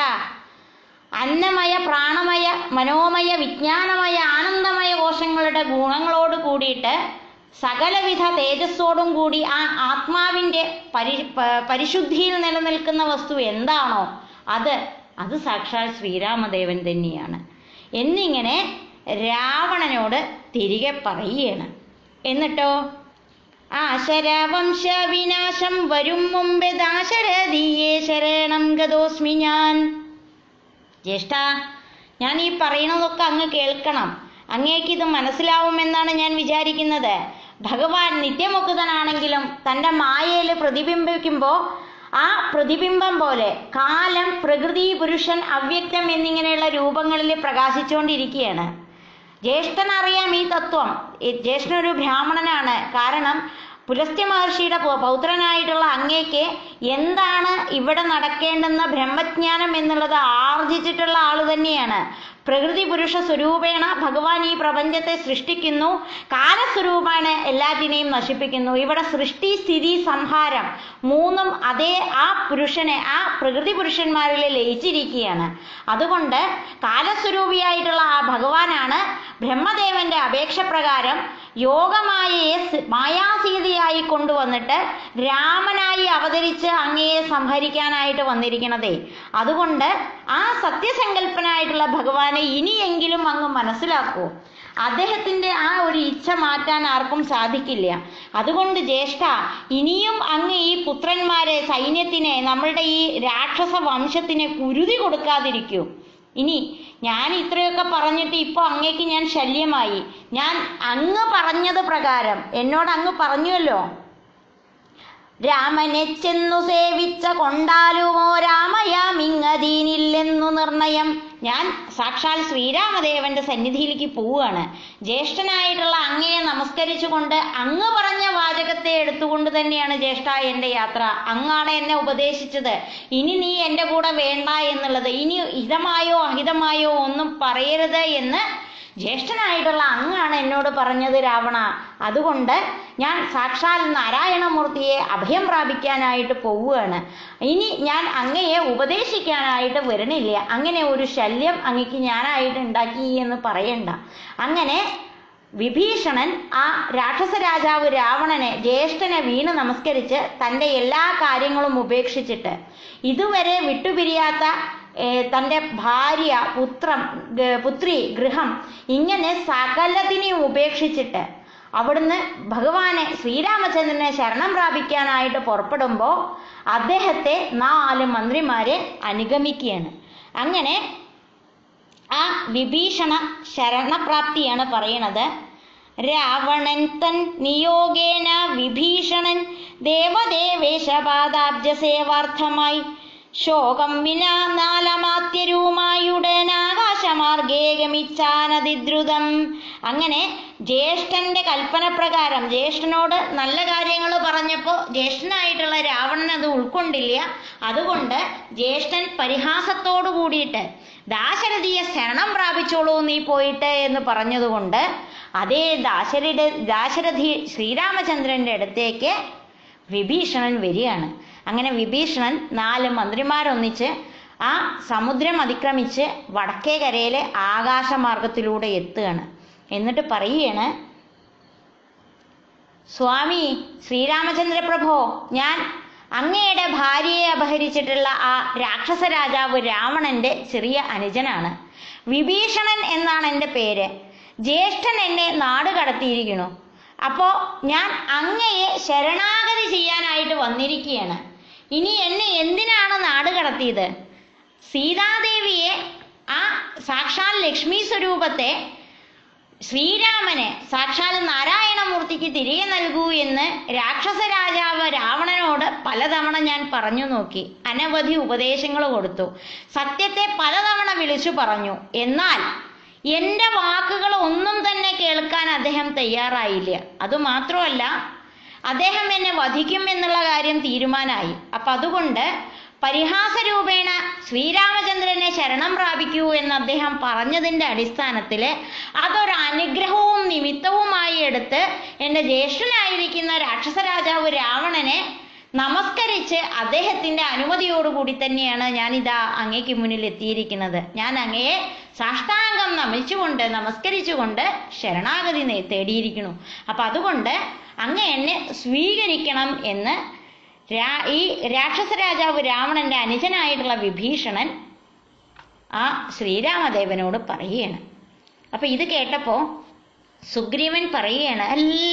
അന്നമയ പ്രാണമയ മനോമയ വിജ്ഞാനമയ ആനന്ദമയ കോശങ്ങളുടെ ഗുണങ്ങളോട് കൂടിയിട്ട് സകലവിധ തേജസ്സോടും കൂടി ആ ആത്മാവിൻ്റെ പരി പ- പരിശുദ്ധിയിൽ നിലനിൽക്കുന്ന വസ്തു എന്താണോ അത് അത് സാക്ഷാൽ ശ്രീരാമദേവൻ തന്നെയാണ് എന്നിങ്ങനെ രാവണനോട് തിരികെ പറയുകയാണ് എന്നിട്ടോ ആശരവംശ വിനാശം വരും മുമ്പേ ദാശരഥിയെ ശരണം ഗതോസ്മി ഞാൻ ജ്യേഷ്ഠ ഞാൻ ഈ പറയുന്നതൊക്കെ അങ്ങ് കേൾക്കണം അങ്ങേക്ക് ഇത് മനസ്സിലാവുമെന്നാണ് ഞാൻ വിചാരിക്കുന്നത് ഭഗവാൻ നിത്യമുക്തനാണെങ്കിലും തൻ്റെ മായയിൽ പ്രതിബിംബിക്കുമ്പോൾ ആ പ്രതിബിംബം പോലെ കാലം പ്രകൃതി പുരുഷൻ അവ്യക്തം എന്നിങ്ങനെയുള്ള രൂപങ്ങളിൽ പ്രകാശിച്ചുകൊണ്ടിരിക്കുകയാണ് ജ്യേഷ്ഠൻ അറിയാം ഈ തത്വം ഈ ജ്യേഷ്ഠൻ ഒരു ബ്രാഹ്മണനാണ് കാരണം പുലസ്ത്യ മഹർഷിയുടെ പൗ- പൗത്രനായിട്ടുള്ള അങ്ങേക്ക് എന്താണ് ഇവിടെ നടക്കേണ്ടെന്ന ബ്രഹ്മജ്ഞാനം എന്നുള്ളത് ആർജിച്ചിട്ടുള്ള ആള് തന്നെയാണ് പ്രകൃതി പുരുഷ സ്വരൂപേണ ഭഗവാൻ ഈ പ്രപഞ്ചത്തെ സൃഷ്ടിക്കുന്നു കാലസ്വരൂപാണ് എല്ലാറ്റിനെയും നശിപ്പിക്കുന്നു ഇവിടെ സൃഷ്ടി സ്ഥിതി സംഹാരം മൂന്നും അതേ ആ പുരുഷനെ ആ പ്രകൃതി പുരുഷന്മാരിൽ ലയിച്ചിരിക്കുകയാണ് അതുകൊണ്ട് കാലസ്വരൂപിയായിട്ടുള്ള ആ ഭഗവാനാണ് ബ്രഹ്മദേവന്റെ അപേക്ഷ പ്രകാരം യോഗമായയെ സ്- മായാസീതയായി കൊണ്ടുവന്നിട്ട് രാമനായി അവതരിച്ച് അങ്ങയെ സംഹരിക്കാനായിട്ട് വന്നിരിക്കണതേ അതുകൊണ്ട് ആ സത്യസങ്കല്പനായിട്ടുള്ള ഭഗവാനെ ഇനിയെങ്കിലും അങ്ങ് മനസ്സിലാക്കൂ അദ്ദേഹത്തിന്റെ ആ ഒരു ഇച്ഛ മാറ്റാൻ ആർക്കും സാധിക്കില്ല അതുകൊണ്ട് ജ്യേഷ്ഠ ഇനിയും അങ്ങ് ഈ പുത്രന്മാരെ സൈന്യത്തിനെ നമ്മളുടെ ഈ രാക്ഷസ വംശത്തിനെ കുരുതി കൊടുക്കാതിരിക്കൂ ഇനി ഞാൻ ഇത്രയൊക്കെ പറഞ്ഞിട്ട് ഇപ്പോൾ അങ്ങേക്ക് ഞാൻ ശല്യമായി ഞാൻ അങ്ങ് പറഞ്ഞത് പ്രകാരം എന്നോട് അങ്ങ് പറഞ്ഞുവല്ലോ രാമനെ ചെന്നു സേവിച്ച കൊണ്ടാലുമോ രാമയാമിങ്ങതീനില്ലെന്നു നിർണയം ഞാൻ സാക്ഷാൽ ശ്രീരാമദേവന്റെ സന്നിധിയിലേക്ക് പോവുകയാണ് ജ്യേഷ്ഠനായിട്ടുള്ള അങ്ങയെ നമസ്കരിച്ചുകൊണ്ട് അങ്ങ് പറഞ്ഞ വാചകത്തെ എടുത്തുകൊണ്ട് തന്നെയാണ് ജ്യേഷ്ഠ എൻ്റെ യാത്ര അങ്ങാണ് എന്നെ ഉപദേശിച്ചത് ഇനി നീ എൻ്റെ കൂടെ വേണ്ട എന്നുള്ളത് ഇനി ഹിതമായോ അഹിതമായോ ഒന്നും പറയരുത് എന്ന് ജ്യേഷ്ഠനായിട്ടുള്ള അങ്ങാണ് എന്നോട് പറഞ്ഞത് രാവണ അതുകൊണ്ട് ഞാൻ സാക്ഷാൽ നാരായണമൂർത്തിയെ അഭയം പ്രാപിക്കാനായിട്ട് പോവുകയാണ് ഇനി ഞാൻ അങ്ങയെ ഉപദേശിക്കാനായിട്ട് വരണില്ല അങ്ങനെ ഒരു ശല്യം അങ്ങക്ക് ഞാനായിട്ട് ഉണ്ടാക്കി എന്ന് പറയണ്ട അങ്ങനെ വിഭീഷണൻ ആ രാക്ഷസ രാജാവ് രാവണനെ ജ്യേഷ്ഠനെ വീണ് നമസ്കരിച്ച് തൻ്റെ എല്ലാ കാര്യങ്ങളും ഉപേക്ഷിച്ചിട്ട് ഇതുവരെ വിട്ടുപിരിയാത്ത ഏർ, തൻ്റെ ഭാര്യ പുത്രം ഗ- പുത്രി ഗൃഹം ഇങ്ങനെ സകലത്തിനെയും ഉപേക്ഷിച്ചിട്ട് അവിടുന്ന് ഭഗവാനെ ശ്രീരാമചന്ദ്രനെ ശരണം പ്രാപിക്കാനായിട്ട് പുറപ്പെടുമ്പോൾ അദ്ദേഹത്തെ നാല് മന്ത്രിമാരെ അനുഗമിക്കുകയാണ് അങ്ങനെ ആ വിഭീഷണ ശരണപ്രാപ്തിയാണ് പറയണത് രാവണൻ തൻ നിയോഗേന വിഭീഷണൻ ദേവദേവേശപാദാബ്ജ സേവാർത്ഥമായി ശോകം വിന നാലമാത്യരുമായുടൻ ആകാശമാർഗേ ഗമിച്ചാനതിദ്രുതം അങ്ങനെ ജ്യേഷ്ഠന്റെ കൽപ്പന പ്രകാരം ജ്യേഷ്ഠനോട് നല്ല കാര്യങ്ങൾ പറഞ്ഞപ്പോൾ ജ്യേഷ്ഠനായിട്ടുള്ള രാവണൻ അത് ഉൾക്കൊണ്ടില്ല അതുകൊണ്ട് ജ്യേഷ്ഠൻ പരിഹാസത്തോടു കൂടിയിട്ട് ദാശരഥിയെ ശരണം പ്രാപിച്ചോളൂ നീ പോയിട്ട് എന്ന് പറഞ്ഞതുകൊണ്ട് അതേ ദാശരഥ ദാശരഥി ശ്രീരാമചന്ദ്രന്റെ അടുത്തേക്ക് വിഭീഷണൻ വരികയാണ് അങ്ങനെ വിഭീഷണൻ നാല് മന്ത്രിമാരൊന്നിച്ച് ആ സമുദ്രം അതിക്രമിച്ച് വടക്കേ കരയിലെ ആകാശമാർഗത്തിലൂടെ എത്തുകയാണ് എന്നിട്ട് പറയുകയാണ് സ്വാമി ശ്രീരാമചന്ദ്ര പ്രഭോ ഞാൻ അങ്ങയുടെ ഭാര്യയെ അപഹരിച്ചിട്ടുള്ള ആ രാക്ഷസ രാജാവ് രാവണന്റെ ചെറിയ അനുജനാണ് വിഭീഷണൻ എന്നാണ് എൻ്റെ പേര് ജ്യേഷ്ഠൻ എന്നെ നാട് കടത്തിയിരിക്കുന്നു അപ്പോൾ ഞാൻ അങ്ങയെ ശരണാഗതി ചെയ്യാനായിട്ട് വന്നിരിക്കുകയാണ് ഇനി എന്നെ എന്തിനാണ് നാട് കടത്തിയത് സീതാദേവിയെ ആ സാക്ഷാൽ ലക്ഷ്മി സ്വരൂപത്തെ ശ്രീരാമനെ സാക്ഷാൽ നാരായണമൂർത്തിക്ക് തിരികെ നൽകൂ എന്ന് രാക്ഷസ രാജാവ് രാവണനോട് പലതവണ ഞാൻ പറഞ്ഞു നോക്കി അനവധി ഉപദേശങ്ങൾ കൊടുത്തു സത്യത്തെ പലതവണ വിളിച്ചു പറഞ്ഞു എന്നാൽ എൻ്റെ വാക്കുകൾ ഒന്നും തന്നെ കേൾക്കാൻ അദ്ദേഹം തയ്യാറായില്ല അതുമാത്രമല്ല അദ്ദേഹം എന്നെ വധിക്കും എന്നുള്ള കാര്യം തീരുമാനമായി അപ്പൊ അതുകൊണ്ട് പരിഹാസ രൂപേണ ശ്രീരാമചന്ദ്രനെ ശരണം പ്രാപിക്കൂ എന്ന് അദ്ദേഹം പറഞ്ഞതിൻ്റെ അടിസ്ഥാനത്തിൽ അതൊരു അനുഗ്രഹവും നിമിത്തവുമായി എടുത്ത് എൻ്റെ ജ്യേഷ്ഠനായിരിക്കുന്ന രാക്ഷസ രാജാവ് രാവണനെ നമസ്കരിച്ച് അദ്ദേഹത്തിന്റെ അനുമതിയോടുകൂടി തന്നെയാണ് ഞാൻ ഇതാ അങ്ങേക്ക് മുന്നിൽ എത്തിയിരിക്കുന്നത് ഞാൻ അങ്ങയെ സാഷ്ടാംഗം നമിച്ചുകൊണ്ട് നമസ്കരിച്ചുകൊണ്ട് ശരണാഗതി നേ- തേടിയിരിക്കുന്നു അപ്പൊ അതുകൊണ്ട് അങ്ങ് എന്നെ സ്വീകരിക്കണം എന്ന് രാ- ഈ രാക്ഷസ രാജാവ് രാവണന്റെ അനുജനായിട്ടുള്ള വിഭീഷണൻ ആ ശ്രീരാമദേവനോട് പറയുകയാണ് അപ്പൊ ഇത് കേട്ടപ്പോ സുഗ്രീവൻ പറയുകയാണ് അല്ലേ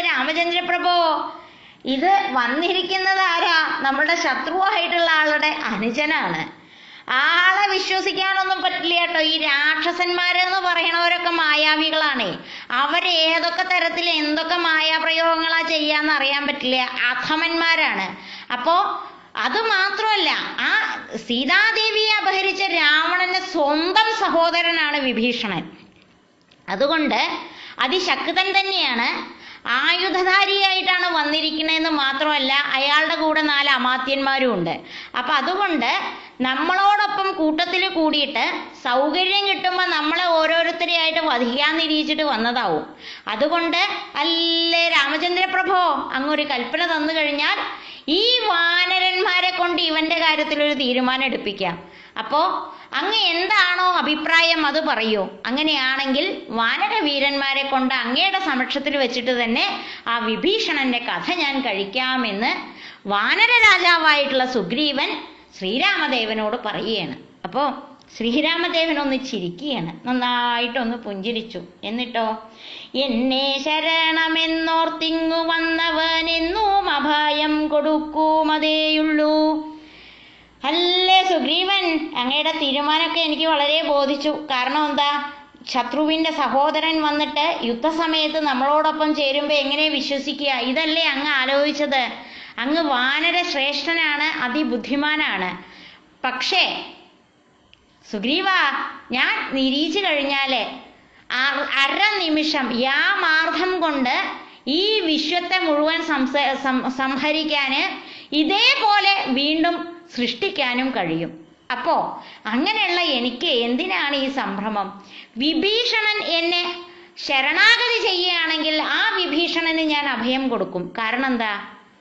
രാമചന്ദ്രപ്രഭോ ഇത് വന്നിരിക്കുന്നത് ആരാ നമ്മുടെ ശത്രുവായിട്ടുള്ള ആളുടെ അനുജനാണ് ആളെ വിശ്വസിക്കാനൊന്നും പറ്റില്ല കേട്ടോ ഈ രാക്ഷസന്മാരെന്ന് പറയണവരൊക്കെ മായാവികളാണേ അവര് ഏതൊക്കെ തരത്തിൽ എന്തൊക്കെ മായാപ്രയോഗങ്ങളാ ചെയ്യാന്ന് അറിയാൻ പറ്റില്ല അധമന്മാരാണ് അപ്പോ അത് മാത്രമല്ല ആ സീതാദേവിയെ അപഹരിച്ച രാവണന്റെ സ്വന്തം സഹോദരനാണ് വിഭീഷണൻ അതുകൊണ്ട് അതിശക്തൻ തന്നെയാണ് ആയുധധാരിയായിട്ടാണ് വന്നിരിക്കുന്നതെന്ന് മാത്രമല്ല അയാളുടെ കൂടെ നാല് അമാത്യന്മാരും ഉണ്ട് അപ്പൊ അതുകൊണ്ട് നമ്മളോടൊപ്പം കൂട്ടത്തിൽ കൂടിയിട്ട് സൗകര്യം കിട്ടുമ്പോൾ നമ്മളെ ഓരോരുത്തരെയായിട്ട് വധിക്കാൻ നിരീക്ഷിച്ചിട്ട് വന്നതാവും അതുകൊണ്ട് അല്ലേ രാമചന്ദ്രപ്രഭോ അങ്ങൊരു കൽപ്പന തന്നു കഴിഞ്ഞാൽ ഈ വാനരന്മാരെ കൊണ്ട് ഇവന്റെ കാര്യത്തിൽ ഒരു തീരുമാനം എടുപ്പിക്കാം അപ്പോ അങ്ങ് എന്താണോ അഭിപ്രായം അത് പറയൂ അങ്ങനെയാണെങ്കിൽ വാനര വീരന്മാരെ കൊണ്ട് അങ്ങയുടെ സമക്ഷത്തിൽ വെച്ചിട്ട് തന്നെ ആ വിഭീഷണന്റെ കഥ ഞാൻ കഴിക്കാമെന്ന് വാനര രാജാവായിട്ടുള്ള സുഗ്രീവൻ ശ്രീരാമദേവനോട് പറയുകയാണ് അപ്പോ ശ്രീരാമദേവൻ ഒന്ന് ചിരിക്കുകയാണ് നന്നായിട്ടൊന്ന് പുഞ്ചിരിച്ചു എന്നിട്ടോ എന്നെ ശരണമെന്നോർത്തിങ്ങു വന്നവനെന്നും അഭയം കൊടുക്കുമതേയുള്ളൂ അല്ലേ സുഗ്രീവൻ അങ്ങയുടെ തീരുമാനമൊക്കെ എനിക്ക് വളരെ ബോധിച്ചു കാരണം എന്താ ശത്രുവിന്റെ സഹോദരൻ വന്നിട്ട് യുദ്ധസമയത്ത് നമ്മളോടൊപ്പം ചേരുമ്പോൾ എങ്ങനെ വിശ്വസിക്കുക ഇതല്ലേ അങ്ങ് ആലോചിച്ചത് അങ്ങ് വാനര ശ്രേഷ്ഠനാണ് അതിബുദ്ധിമാനാണ് പക്ഷേ സുഗ്രീവ ഞാൻ നിരീച്ചു കഴിഞ്ഞാല് അ- അര നിമിഷം യാമാർദ്ധം കൊണ്ട് ഈ വിശ്വത്തെ മുഴുവൻ സംസ സം- സംഹരിക്കാന് ഇതേപോലെ വീണ്ടും സൃഷ്ടിക്കാനും കഴിയും അപ്പോ അങ്ങനെയുള്ള എനിക്ക് എന്തിനാണ് ഈ സംഭ്രമം വിഭീഷണൻ എന്നെ ശരണാഗതി ചെയ്യുകയാണെങ്കിൽ ആ വിഭീഷണന് ഞാൻ അഭയം കൊടുക്കും കാരണം എന്താ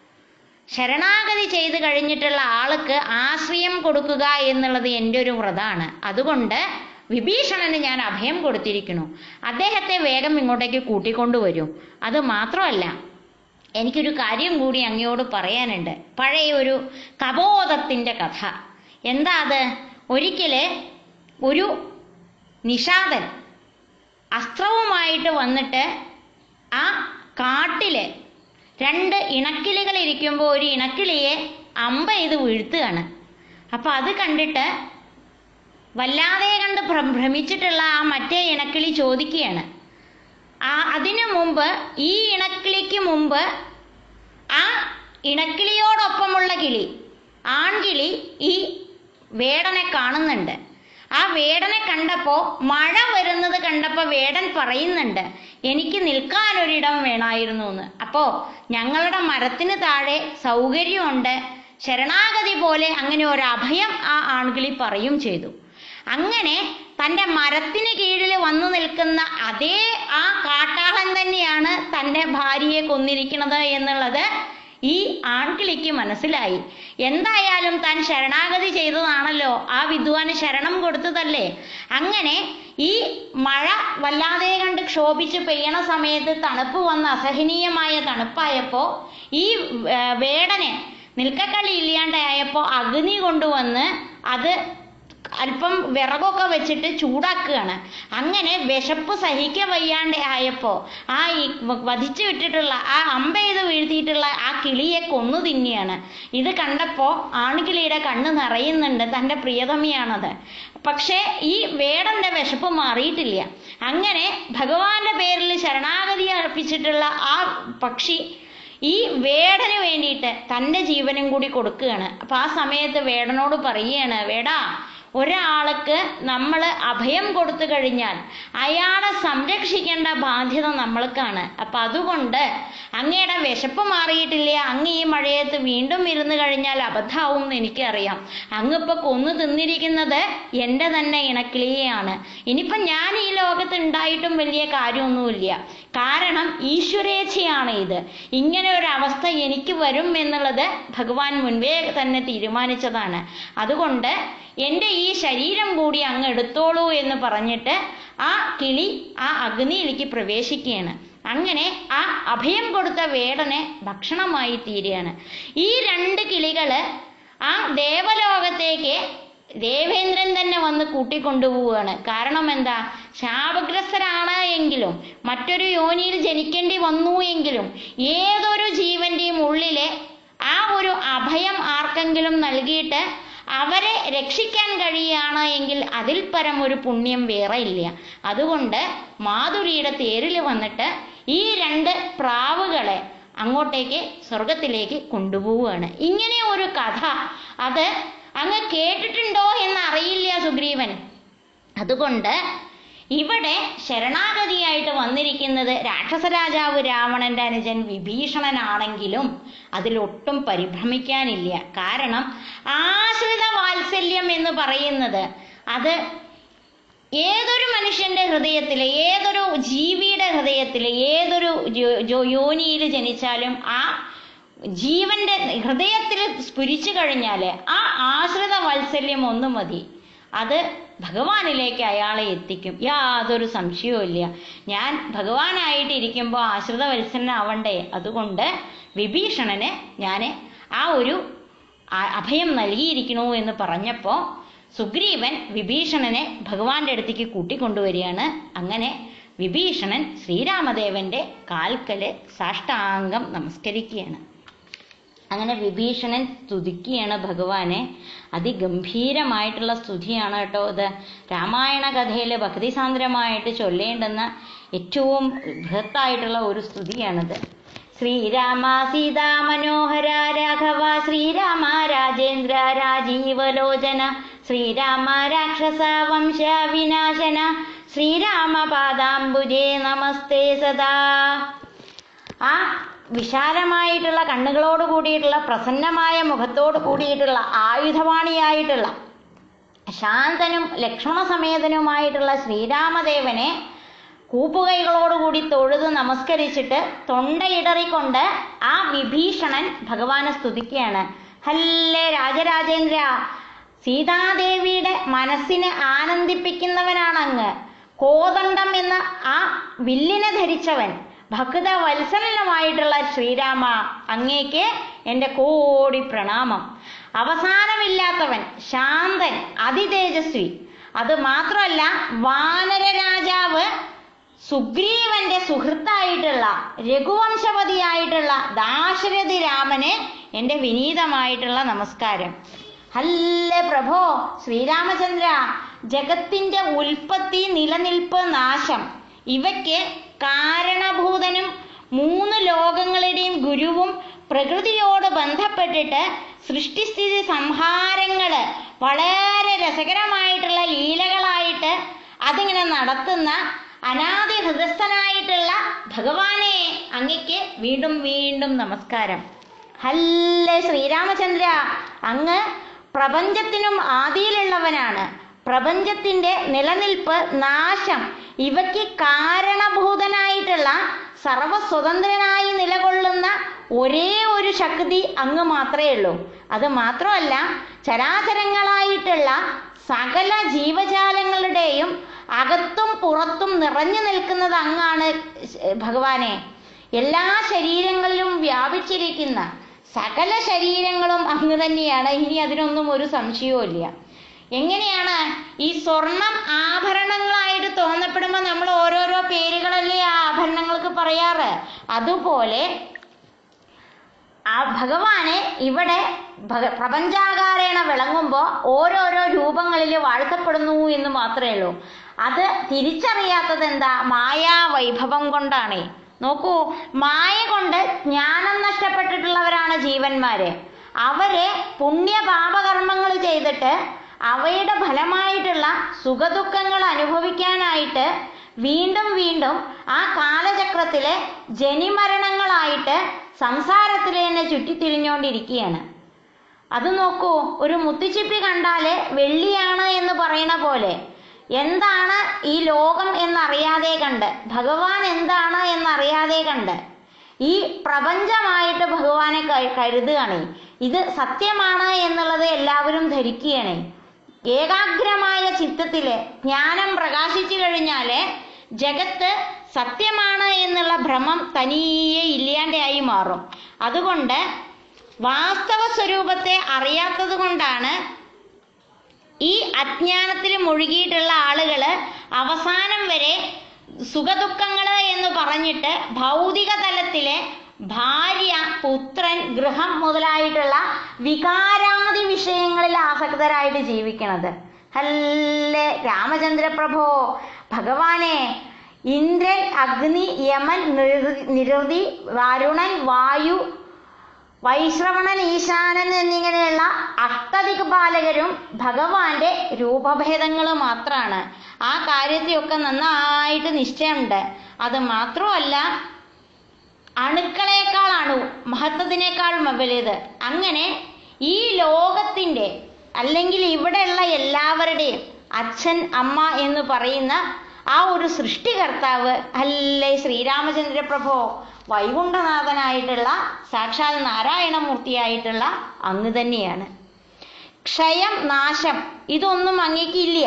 ശരണാഗതി ചെയ്ത് കഴിഞ്ഞിട്ടുള്ള ആൾക്ക് ആശ്രയം കൊടുക്കുക എന്നുള്ളത് എൻ്റെ ഒരു വ്രതാണ് അതുകൊണ്ട് വിഭീഷണന് ഞാൻ അഭയം കൊടുത്തിരിക്കുന്നു അദ്ദേഹത്തെ വേഗം ഇങ്ങോട്ടേക്ക് കൂട്ടിക്കൊണ്ടുവരൂ അത് മാത്രമല്ല എനിക്കൊരു കാര്യം കൂടി അങ്ങയോട് പറയാനുണ്ട് പഴയ ഒരു കബോധത്തിൻ്റെ കഥ എന്താ അത് ഒരിക്കല് ഒരു നിഷാദൻ അസ്ത്രവുമായിട്ട് വന്നിട്ട് ആ കാട്ടില് രണ്ട് ഇണക്കിളികൾ ഇരിക്കുമ്പോൾ ഒരു ഇണക്കിളിയെ അമ്പ ചെയ്ത് വീഴ്ത്തുകയാണ് അപ്പൊ അത് കണ്ടിട്ട് വല്ലാതെ കണ്ട് ഭ്ര- ഭ്രമിച്ചിട്ടുള്ള ആ മറ്റേ ഇണക്കിളി ചോദിക്കുകയാണ് ആ അതിനു മുമ്പ് ഈ ഇണക്കിളിക്ക് മുമ്പ് ആ ഇണക്കിളിയോടൊപ്പമുള്ള കിളി ആൺകിളി ഈ വേടനെ കാണുന്നുണ്ട് ആ വേടനെ കണ്ടപ്പോ മഴ വരുന്നത് കണ്ടപ്പോ വേടൻ പറയുന്നുണ്ട് എനിക്ക് നിൽക്കാനൊരിടം വേണമായിരുന്നു എന്ന് അപ്പോ ഞങ്ങളുടെ മരത്തിന് താഴെ സൗകര്യമുണ്ട് ശരണാഗതി പോലെ അങ്ങനെ ഒരു അഭയം ആ ആൺകിളി പറയും ചെയ്തു അങ്ങനെ തൻ്റെ മരത്തിന് കീഴിൽ വന്നു നിൽക്കുന്ന അതേ ആ കാട്ടാളൻ തന്നെയാണ് തൻ്റെ ഭാര്യയെ കൊന്നിരിക്കുന്നത് എന്നുള്ളത് ഈ ആൺകിളിക്ക് മനസ്സിലായി എന്തായാലും താൻ ശരണാഗതി ചെയ്തതാണല്ലോ ആ വിദ്വാന് ശരണം കൊടുത്തതല്ലേ അങ്ങനെ ഈ മഴ വല്ലാതെ കണ്ട് ക്ഷോഭിച്ച് പെയ്യണ സമയത്ത് തണുപ്പ് വന്ന് അസഹനീയമായ തണുപ്പായപ്പോ ഈ ഏ, വേടനെ നിൽക്കക്കളി ഇല്ലാണ്ടായപ്പോ അഗ്നി കൊണ്ടുവന്ന് അത് അല്പം വിറകൊക്കെ വെച്ചിട്ട് ചൂടാക്കുകയാണ് അങ്ങനെ വിശപ്പ് സഹിക്ക വയ്യാണ്ട് ആയപ്പോ ആ ഈ വ- വധിച്ചു വിട്ടിട്ടുള്ള ആ അമ്പ ചെയ്ത് വീഴ്ത്തിയിട്ടുള്ള ആ കിളിയെ കൊന്നു തിന്നിയാണ് ഇത് കണ്ടപ്പോ ആൺകിളിയുടെ കണ്ണ് നിറയുന്നുണ്ട് തൻ്റെ പ്രിയതമിയാണത് പക്ഷേ ഈ വേടന്റെ വിശപ്പ് മാറിയിട്ടില്ല അങ്ങനെ ഭഗവാന്റെ പേരിൽ ശരണാഗതി അർപ്പിച്ചിട്ടുള്ള ആ പക്ഷി ഈ വേടന് വേണ്ടിയിട്ട് തൻ്റെ ജീവനും കൂടി കൊടുക്കുകയാണ് അപ്പൊ ആ സമയത്ത് വേടനോട് പറയുകയാണ് വേടാ ഒരാൾക്ക് നമ്മൾ അഭയം കൊടുത്തു കഴിഞ്ഞാൽ അയാളെ സംരക്ഷിക്കേണ്ട ബാധ്യത നമ്മൾക്കാണ് അപ്പൊ അതുകൊണ്ട് അങ്ങയുടെ വിശപ്പ് മാറിയിട്ടില്ല അങ്ങ് ഈ മഴയത്ത് വീണ്ടും ഇരുന്ന് കഴിഞ്ഞാൽ അബദ്ധാവും എന്ന് എനിക്കറിയാം അങ്ങിപ്പോ കൊന്നു തിന്നിരിക്കുന്നത് എൻ്റെ തന്നെ ഇണക്കിളിയെയാണ് ഇനിയിപ്പം ഞാൻ ഈ ലോകത്ത് ഉണ്ടായിട്ടും വലിയ കാര്യമൊന്നുമില്ല കാരണം ഈശ്വരേച്ഛയാണ് ഇത് ഇങ്ങനെ ഒരു അവസ്ഥ എനിക്ക് വരും എന്നുള്ളത് ഭഗവാൻ മുൻപേ തന്നെ തീരുമാനിച്ചതാണ് അതുകൊണ്ട് എൻ്റെ ഈ ശരീരം കൂടി അങ്ങ് എടുത്തോളൂ എന്ന് പറഞ്ഞിട്ട് ആ കിളി ആ അഗ്നിയിലേക്ക് പ്രവേശിക്കുകയാണ് അങ്ങനെ ആ അഭയം കൊടുത്ത വേടനെ ഭക്ഷണമായി തീരുകയാണ് ഈ രണ്ട് കിളികള് ആ ദേവലോകത്തേക്ക് ദേവേന്ദ്രൻ തന്നെ വന്ന് കൂട്ടിക്കൊണ്ടുപോവുകയാണ് കാരണം എന്താ ശാപഗ്രസ്തരാണ് എങ്കിൽ എങ്കിലും മറ്റൊരു യോനിയിൽ ജനിക്കേണ്ടി വന്നു എങ്കിലും ഏതൊരു ജീവന്റെയും ഉള്ളിലെ ആ ഒരു അഭയം ആർക്കെങ്കിലും നൽകിയിട്ട് അവരെ രക്ഷിക്കാൻ കഴിയുകയാണ് എങ്കിൽ അതിൽ പരം ഒരു പുണ്യം വേറെ ഇല്ല അതുകൊണ്ട് മാധുരിയുടെ തേരിൽ വന്നിട്ട് ഈ രണ്ട് പ്രാവുകളെ അങ്ങോട്ടേക്ക് സ്വർഗത്തിലേക്ക് കൊണ്ടുപോവുകയാണ് ഇങ്ങനെ ഒരു കഥ അത് അങ്ങ് കേട്ടിട്ടുണ്ടോ എന്ന് അറിയില്ല സുഗ്രീവൻ അതുകൊണ്ട് ഇവിടെ ശരണാഗതിയായിട്ട് വന്നിരിക്കുന്നത് രാക്ഷസരാജാവ് രാവണന്റെ അനുജൻ വിഭീഷണനാണെങ്കിലും അതിലൊട്ടും പരിഭ്രമിക്കാനില്ല കാരണം ആശ്രിത വാത്സല്യം എന്ന് പറയുന്നത് അത് ഏതൊരു മനുഷ്യന്റെ ഹൃദയത്തിൽ ഏതൊരു ജീവിയുടെ ഹൃദയത്തിൽ ഏതൊരു ജോ- ജോ- യോനിയിൽ ജനിച്ചാലും ആ ജീവന്റെ ഹൃദയത്തിൽ സ്ഫുരിച്ചു കഴിഞ്ഞാൽ ആ ആശ്രിത വാത്സല്യം ഒന്ന് മതി അത് ഭഗവാനിലേക്ക് അയാളെ എത്തിക്കും യാതൊരു സംശയവും ഇല്ല ഞാൻ ഭഗവാനായിട്ട് ഇരിക്കുമ്പോൾ ആശ്രിത വത്സലനാവണ്ടേ അതുകൊണ്ട് വിഭീഷണന് ഞാൻ ആ ഒരു ആ- അഭയം നൽകിയിരിക്കണു എന്ന് പറഞ്ഞപ്പോൾ സുഗ്രീവൻ വിഭീഷണനെ ഭഗവാന്റെ അടുത്തേക്ക് കൂട്ടിക്കൊണ്ടുവരികയാണ് അങ്ങനെ വിഭീഷണൻ ശ്രീരാമദേവന്റെ കാൽക്കല് സാഷ്ടാംഗം നമസ്കരിക്കുകയാണ് അങ്ങനെ വിഭീഷണൻ സ്തുതിക്കുകയാണ് ഭഗവാനെ അതിഗംഭീരമായിട്ടുള്ള സ്തുതിയാണ് കേട്ടോ ഇത് രാമായണ കഥയിൽ ഭക്തിസാന്ദ്രമായിട്ട് ചൊല്ലേണ്ടുന്ന ഏറ്റവും ബൃഹത്തായിട്ടുള്ള ഒരു സ്തുതിയാണിത് ശ്രീരാമ സീതാ മനോഹര രാഘവ ശ്രീരാമ രാജേന്ദ്ര രാജീവലോചന ശ്രീരാമ രാക്ഷസ വംശ വിനാശന ശ്രീരാമ പാദാംബുജേ നമസ്തേ സദാ ആ വിശാലമായിട്ടുള്ള കണ്ണുകളോട് കൂടിയിട്ടുള്ള പ്രസന്നമായ മുഖത്തോട് കൂടിയിട്ടുള്ള ആയുധവാണിയായിട്ടുള്ള ശാന്തനും ലക്ഷ്മണ സമേതനുമായിട്ടുള്ള ശ്രീരാമദേവനെ കൂപ്പുകൈകളോടുകൂടി തൊഴുത് നമസ്കരിച്ചിട്ട് തൊണ്ടയിടറിക്കൊണ്ട് ആ വിഭീഷണൻ ഭഗവാനെ സ്തുതിക്കുകയാണ് ഹല്ലേ രാജരാജേന്ദ്ര സീതാദേവിയുടെ മനസ്സിനെ ആനന്ദിപ്പിക്കുന്നവനാണ് അങ്ങ് കോദണ്ഡം എന്ന ആ വില്ലിനെ ധരിച്ചവൻ ഭക്ത വത്സലനുമായിട്ടുള്ള ശ്രീരാമ അങ്ങേക്ക് എൻ്റെ കോടി പ്രണാമം അവസാനമില്ലാത്തവൻ ശാന്തൻ അതിതേജസ്വി അത് മാത്രമല്ല വാനര രാജാവ് സുഗ്രീവന്റെ സുഹൃത്തായിട്ടുള്ള രഘുവംശപതിയായിട്ടുള്ള ദാശരഥി രാമന് എൻ്റെ വിനീതമായിട്ടുള്ള നമസ്കാരം ഹല്ലേ പ്രഭോ ശ്രീരാമചന്ദ്ര ജഗത്തിന്റെ ഉൽപ്പത്തി നിലനിൽപ്പ് നാശം ഇവയ്ക്ക് കാരണഭൂതനും മൂന്ന് ലോകങ്ങളുടെയും ഗുരുവും പ്രകൃതിയോട് ബന്ധപ്പെട്ടിട്ട് സൃഷ്ടിസ്ഥിതി സംഹാരങ്ങള് വളരെ രസകരമായിട്ടുള്ള ലീലകളായിട്ട് അതിങ്ങനെ നടത്തുന്ന അനാദി ഹൃദസ്ഥനായിട്ടുള്ള ഭഗവാനെ അങ്ങയ്ക്ക് വീണ്ടും വീണ്ടും നമസ്കാരം ഹല്ലേ ശ്രീരാമചന്ദ്ര അങ്ങ് പ്രപഞ്ചത്തിനും ആദിയിലുള്ളവനാണ് പ്രപഞ്ചത്തിന്റെ നിലനിൽപ്പ് നാശം ഇവയ്ക്ക് കാരണഭൂതനായിട്ടുള്ള സർവസ്വതന്ത്രനായി നിലകൊള്ളുന്ന ഒരേ ഒരു ശക്തി അങ്ങ് മാത്രമേ ഉള്ളൂ അത് മാത്രമല്ല ചരാചരങ്ങളായിട്ടുള്ള സകല ജീവജാലങ്ങളുടെയും അകത്തും പുറത്തും നിറഞ്ഞു നിൽക്കുന്നത് അങ്ങാണ് ഭഗവാനെ എല്ലാ ശരീരങ്ങളിലും വ്യാപിച്ചിരിക്കുന്ന സകല ശരീരങ്ങളും അങ്ങ് തന്നെയാണ് ഇനി അതിനൊന്നും ഒരു സംശയവും ഇല്ല എങ്ങനെയാണ് ഈ സ്വർണം ആഭരണങ്ങളായിട്ട് തോന്നപ്പെടുമ്പോൾ നമ്മൾ ഓരോരോ പേരുകളല്ലേ ആ ആഭരണങ്ങൾക്ക് പറയാറ് അതുപോലെ ആ ഭഗവാനെ ഇവിടെ ഭഗ- പ്രപഞ്ചാകാരേണ വിളങ്ങുമ്പോൾ ഓരോരോ രൂപങ്ങളിൽ വാഴ്ത്തപ്പെടുന്നു എന്ന് മാത്രമേ ഉള്ളൂ അത് തിരിച്ചറിയാത്തത് എന്താ മായാ വൈഭവം കൊണ്ടാണ് നോക്കൂ മായ കൊണ്ട് ജ്ഞാനം നഷ്ടപ്പെട്ടിട്ടുള്ളവരാണ് ജീവന്മാര് അവരെ പുണ്യപാപകർമ്മങ്ങൾ ചെയ്തിട്ട് അവയുടെ ഫലമായിട്ടുള്ള സുഖദുഃഖങ്ങൾ അനുഭവിക്കാനായിട്ട് വീണ്ടും വീണ്ടും ആ കാലചക്രത്തിലെ ജനിമരണങ്ങളായിട്ട് സംസാരത്തിൽ തന്നെ ചുറ്റിത്തിരിഞ്ഞുകൊണ്ടിരിക്കുകയാണ് അത് നോക്കൂ ഒരു മുത്തുച്ചിപ്പി കണ്ടാല് വെള്ളിയാണ് എന്ന് പറയുന്ന പോലെ എന്താണ് ഈ ലോകം എന്നറിയാതെ കണ്ട് ഭഗവാൻ എന്താണ് എന്നറിയാതെ കണ്ട് ഈ പ്രപഞ്ചമായിട്ട് ഭഗവാനെ ക- കരുതുകയാണ് ഇത് സത്യമാണ് എന്നുള്ളത് എല്ലാവരും ധരിക്കുകയാണ് ഏകാഗ്രമായ ചിത്തത്തില് ജ്ഞാനം പ്രകാശിച്ചു കഴിഞ്ഞാല് ജഗത്ത് സത്യമാണ് എന്നുള്ള ഭ്രമം തനിയെ ഇല്ലാണ്ടായി മാറും അതുകൊണ്ട് വാസ്തവ സ്വരൂപത്തെ അറിയാത്തത് കൊണ്ടാണ് ഈ അജ്ഞാനത്തിൽ മുഴുകിയിട്ടുള്ള ആളുകൾ അവസാനം വരെ സുഖദുഃഖങ്ങള് എന്ന് പറഞ്ഞിട്ട് ഭൗതിക തലത്തിലെ ഭാര്യ പുത്രൻ ഗൃഹം മുതലായിട്ടുള്ള വികാരാദി വിഷയങ്ങളിൽ ആസക്തരായിട്ട് ജീവിക്കണത് അല്ലേ രാമചന്ദ്രപ്രഭോ ഭഗവാനെ ഇന്ദ്രൻ അഗ്നി യമൻ നിരുതി നിരുതി വരുണൻ വായു വൈശ്രവണൻ ഈശാനൻ എന്നിങ്ങനെയുള്ള അഷ്ടദിക്പാലകരും ഭഗവാന്റെ രൂപഭേദങ്ങൾ മാത്രമാണ് ആ കാര്യത്തെയൊക്കെ നന്നായിട്ട് നിശ്ചയമുണ്ട് അത് മാത്രമല്ല അണുക്കളേക്കാൾ അണു മഹത്വത്തിനേക്കാൾ വലുത് അങ്ങനെ ഈ ലോകത്തിൻ്റെ അല്ലെങ്കിൽ ഇവിടെയുള്ള എല്ലാവരുടെയും അച്ഛൻ അമ്മ എന്ന് പറയുന്ന ആ ഒരു സൃഷ്ടികർത്താവ് അല്ലേ ശ്രീരാമചന്ദ്ര പ്രഭോ വൈകുണ്ഠനാഥനായിട്ടുള്ള സാക്ഷാൽ നാരായണമൂർത്തിയായിട്ടുള്ള അങ്ങ് തന്നെയാണ് ക്ഷയം നാശം ഇതൊന്നും അങ്ങേക്കില്ല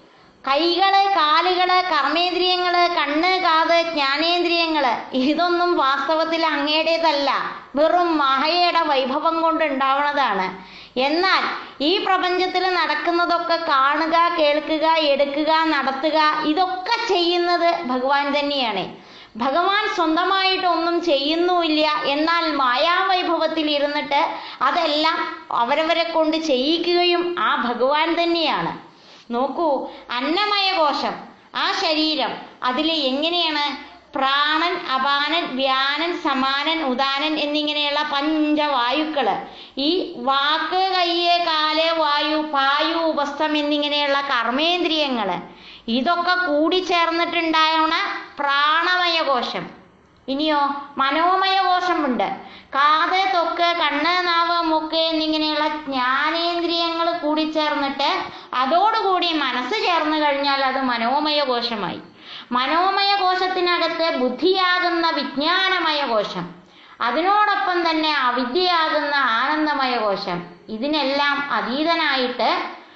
കൈകള് കാലുകള് കർമ്മേന്ദ്രിയങ്ങള് കണ്ണ് കാത് ജ്ഞാനേന്ദ്രിയങ്ങള് ഇതൊന്നും വാസ്തവത്തിൽ അങ്ങയുടേതല്ല വെറും മായയുടെ വൈഭവം കൊണ്ട് ഉണ്ടാവുന്നതാണ് എന്നാൽ ഈ പ്രപഞ്ചത്തിൽ നടക്കുന്നതൊക്കെ കാണുക കേൾക്കുക എടുക്കുക നടത്തുക ഇതൊക്കെ ചെയ്യുന്നത് ഭഗവാൻ തന്നെയാണ് ഭഗവാൻ സ്വന്തമായിട്ട് ഒന്നും ചെയ്യുന്നുമില്ല എന്നാൽ മായാവൈഭവത്തിൽ ഇരുന്നിട്ട് അതെല്ലാം അവരവരെ കൊണ്ട് ചെയ്യിക്കുകയും ആ ഭഗവാൻ തന്നെയാണ് നോക്കൂ അന്നമയ കോശം ആ ശരീരം അതിൽ എങ്ങനെയാണ് പ്രാണൻ അപാനൻ വ്യാനൻ സമാനൻ ഉദാനൻ എന്നിങ്ങനെയുള്ള പഞ്ചവായുക്കള് ഈ വാക്ക് കയ്യ് കാല് വായു പായു ഉപസ്ഥം എന്നിങ്ങനെയുള്ള കർമ്മേന്ദ്രിയങ്ങള് ഇതൊക്കെ കൂടി ചേർന്നിട്ടുണ്ടാവണ പ്രാണമയ കോശം ഇനിയോ മനോമയ കോശമുണ്ട് കാത് തൊക്ക് കണ്ണ് നാവ് മൂക്ക് എന്നിങ്ങനെയുള്ള ജ്ഞാനേന്ദ്രിയങ്ങൾ കൂടി ചേർന്നിട്ട് അതോടുകൂടി മനസ്സ് ചേർന്ന് കഴിഞ്ഞാൽ അത് മനോമയ കോശമായി മനോമയ കോശത്തിനകത്ത് ബുദ്ധിയാകുന്ന വിജ്ഞാനമയ കോശം അതിനോടൊപ്പം തന്നെ അവിദ്യയാകുന്ന ആനന്ദമയ കോശം ഇതിനെല്ലാം അതീതനായിട്ട്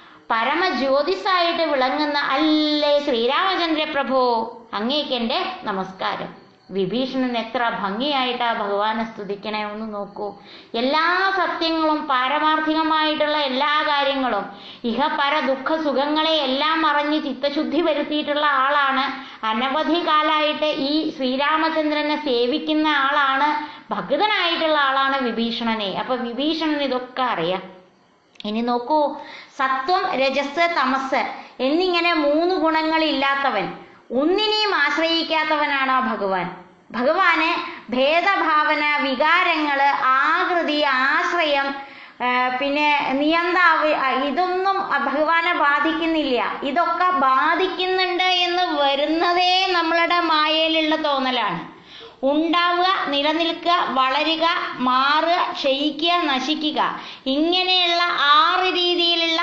പരമജ്യോതിസായിട്ട് വിളങ്ങുന്ന അല്ലേ ശ്രീരാമചന്ദ്ര പ്രഭു അങ്ങേക്കെൻ്റെ നമസ്കാരം വിഭീഷണൻ എത്ര ഭംഗിയായിട്ടാ ഭഗവാനെ സ്തുതിക്കണേ ഒന്ന് നോക്കൂ എല്ലാ സത്യങ്ങളും പാരമാർത്ഥികമായിട്ടുള്ള എല്ലാ കാര്യങ്ങളും ഇഹ പര ദുഃഖ സുഖങ്ങളെ എല്ലാം അറിഞ്ഞ് ചിത്തശുദ്ധി വരുത്തിയിട്ടുള്ള ആളാണ് അനവധി കാലായിട്ട് ഈ ശ്രീരാമചന്ദ്രനെ സേവിക്കുന്ന ആളാണ് ഭക്തനായിട്ടുള്ള ആളാണ് വിഭീഷണനെ അപ്പൊ വിഭീഷണൻ ഇതൊക്കെ അറിയാം ഇനി നോക്കൂ സത്വം രജസ് തമസ് എന്നിങ്ങനെ മൂന്ന് ഗുണങ്ങളില്ലാത്തവൻ ഒന്നിനെയും ആശ്രയിക്കാത്തവനാണ് ആ ഭഗവാൻ ഭഗവാന് ഭേദഭാവന വികാരങ്ങള് ആകൃതി ആശ്രയം ആ, പിന്നെ നിയന്താവ് ആ, ഇതൊന്നും ഭഗവാനെ ബാധിക്കുന്നില്ല ഇതൊക്കെ ബാധിക്കുന്നുണ്ട് എന്ന് വരുന്നതേ നമ്മളുടെ മായയിലുള്ള തോന്നലാണ് ഉണ്ടാവുക നിലനിൽക്കുക വളരുക മാറുക ക്ഷയിക്കുക നശിക്കുക ഇങ്ങനെയുള്ള ആറ് രീതിയിലുള്ള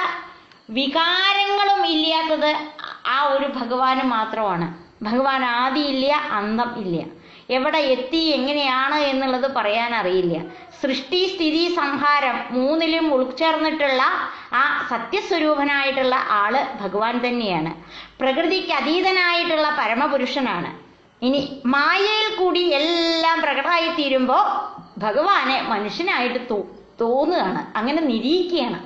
വികാരങ്ങളും ഇല്ലാത്തത് ആ ഒരു ഭഗവാന് മാത്രമാണ് ഭഗവാൻ ആദിയില്ല അന്തം ഇല്ല എവിടെ എത്തി എങ്ങനെയാണ് എന്നുള്ളത് പറയാൻ അറിയില്ല സൃഷ്ടി സ്ഥിതി സംഹാരം മൂന്നിലും ഉൾച്ചേർന്നിട്ടുള്ള ആ സത്യസ്വരൂപനായിട്ടുള്ള ആള് ഭഗവാൻ തന്നെയാണ് പ്രകൃതിക്ക് അതീതനായിട്ടുള്ള പരമപുരുഷനാണ് ഇനി മായയിൽ കൂടി എല്ലാം പ്രകടമായി തീരുമ്പോൾ ഭഗവാനെ മനുഷ്യനായിട്ട് തോ തോന്നുകയാണ് അങ്ങനെ നിരീക്കുകയാണ്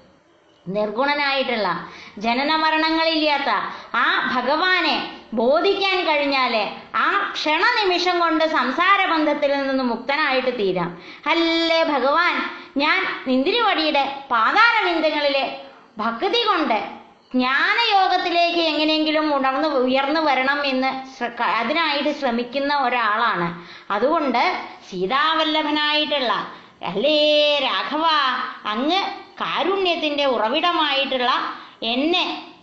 നിർഗുണനായിട്ടുള്ള ജനന മരണങ്ങളില്ലാത്ത ആ ഭഗവാനെ ബോധിക്കാൻ കഴിഞ്ഞാല് ആ ക്ഷണനിമിഷം കൊണ്ട് സംസാര ബന്ധത്തിൽ നിന്ന് മുക്തനായിട്ട് തീരാം അല്ലേ ഭഗവാൻ ഞാൻ നിന്തിരിവടിയുടെ പാതാരവിന്ദങ്ങളിലെ ഭക്തി കൊണ്ട് ജ്ഞാനയോഗത്തിലേക്ക് എങ്ങനെയെങ്കിലും ഉണർന്ന് ഉയർന്നു വരണം എന്ന് ശ്ര- ക- അതിനായിട്ട് ശ്രമിക്കുന്ന ഒരാളാണ് അതുകൊണ്ട് സീതാവല്ലഭനായിട്ടുള്ള അല്ലേ രാഘവ അങ്ങ് കാരുണ്യത്തിന്റെ ഉറവിടമായിട്ടുള്ള എന്നെ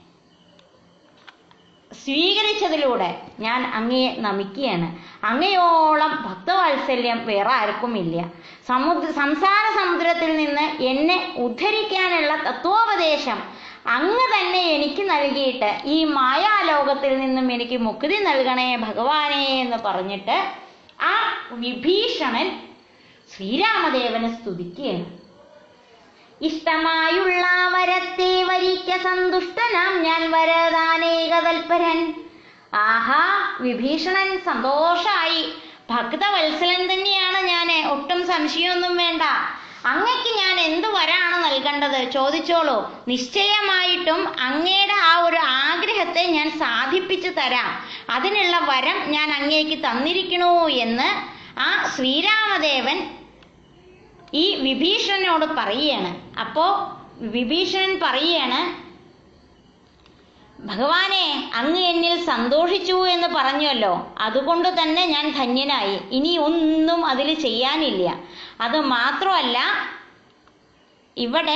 സ്വീകരിച്ചതിലൂടെ ഞാൻ അങ്ങയെ നമിക്കുകയാണ് അങ്ങയോളം ഭക്തവാത്സല്യം വേറെ ആർക്കുമില്ല സമുദ്ര സംസാര സമുദ്രത്തിൽ നിന്ന് എന്നെ ഉദ്ധരിക്കാനുള്ള തത്വോപദേശം അങ്ങ് തന്നെ എനിക്ക് നൽകിയിട്ട് ഈ മായാലോകത്തിൽ നിന്നും എനിക്ക് മുക്തി നൽകണേ ഭഗവാനെ എന്ന് പറഞ്ഞിട്ട് ആ വിഭീഷണൻ ശ്രീരാമദേവനെ സ്തുതിക്കുകയാണ് ഇഷ്ടമായുള്ള വരത്തെ വരിക്ക സന്തുഷ്ടനാം ഞാൻ വരദാനേകതൽപരൻ ആഹാ വിഭീഷണൻ സന്തോഷായി ഭക്തവത്സലൻ തന്നെയാണ് ഞാൻ ഒട്ടും സംശയമൊന്നും വേണ്ട അങ്ങക്ക് ഞാൻ എന്ത് വരാണ് നൽകേണ്ടത് ചോദിച്ചോളൂ നിശ്ചയമായിട്ടും അങ്ങയുടെ ആ ഒരു ആഗ്രഹത്തെ ഞാൻ സാധിപ്പിച്ചു തരാം അതിനുള്ള വരം ഞാൻ അങ്ങേക്ക് തന്നിരിക്കണു എന്ന് ആ ശ്രീരാമദേവൻ ഈ വിഭീഷണനോട് പറയുകയാണ് അപ്പോ വിഭീഷണൻ പറയുകയാണ് ഭഗവാനെ അങ്ങ് എന്നിൽ സന്തോഷിച്ചു എന്ന് പറഞ്ഞല്ലോ അതുകൊണ്ട് തന്നെ ഞാൻ ധന്യനായി ഇനി ഒന്നും അതിൽ ചെയ്യാനില്ല അത് മാത്രമല്ല ഇവിടെ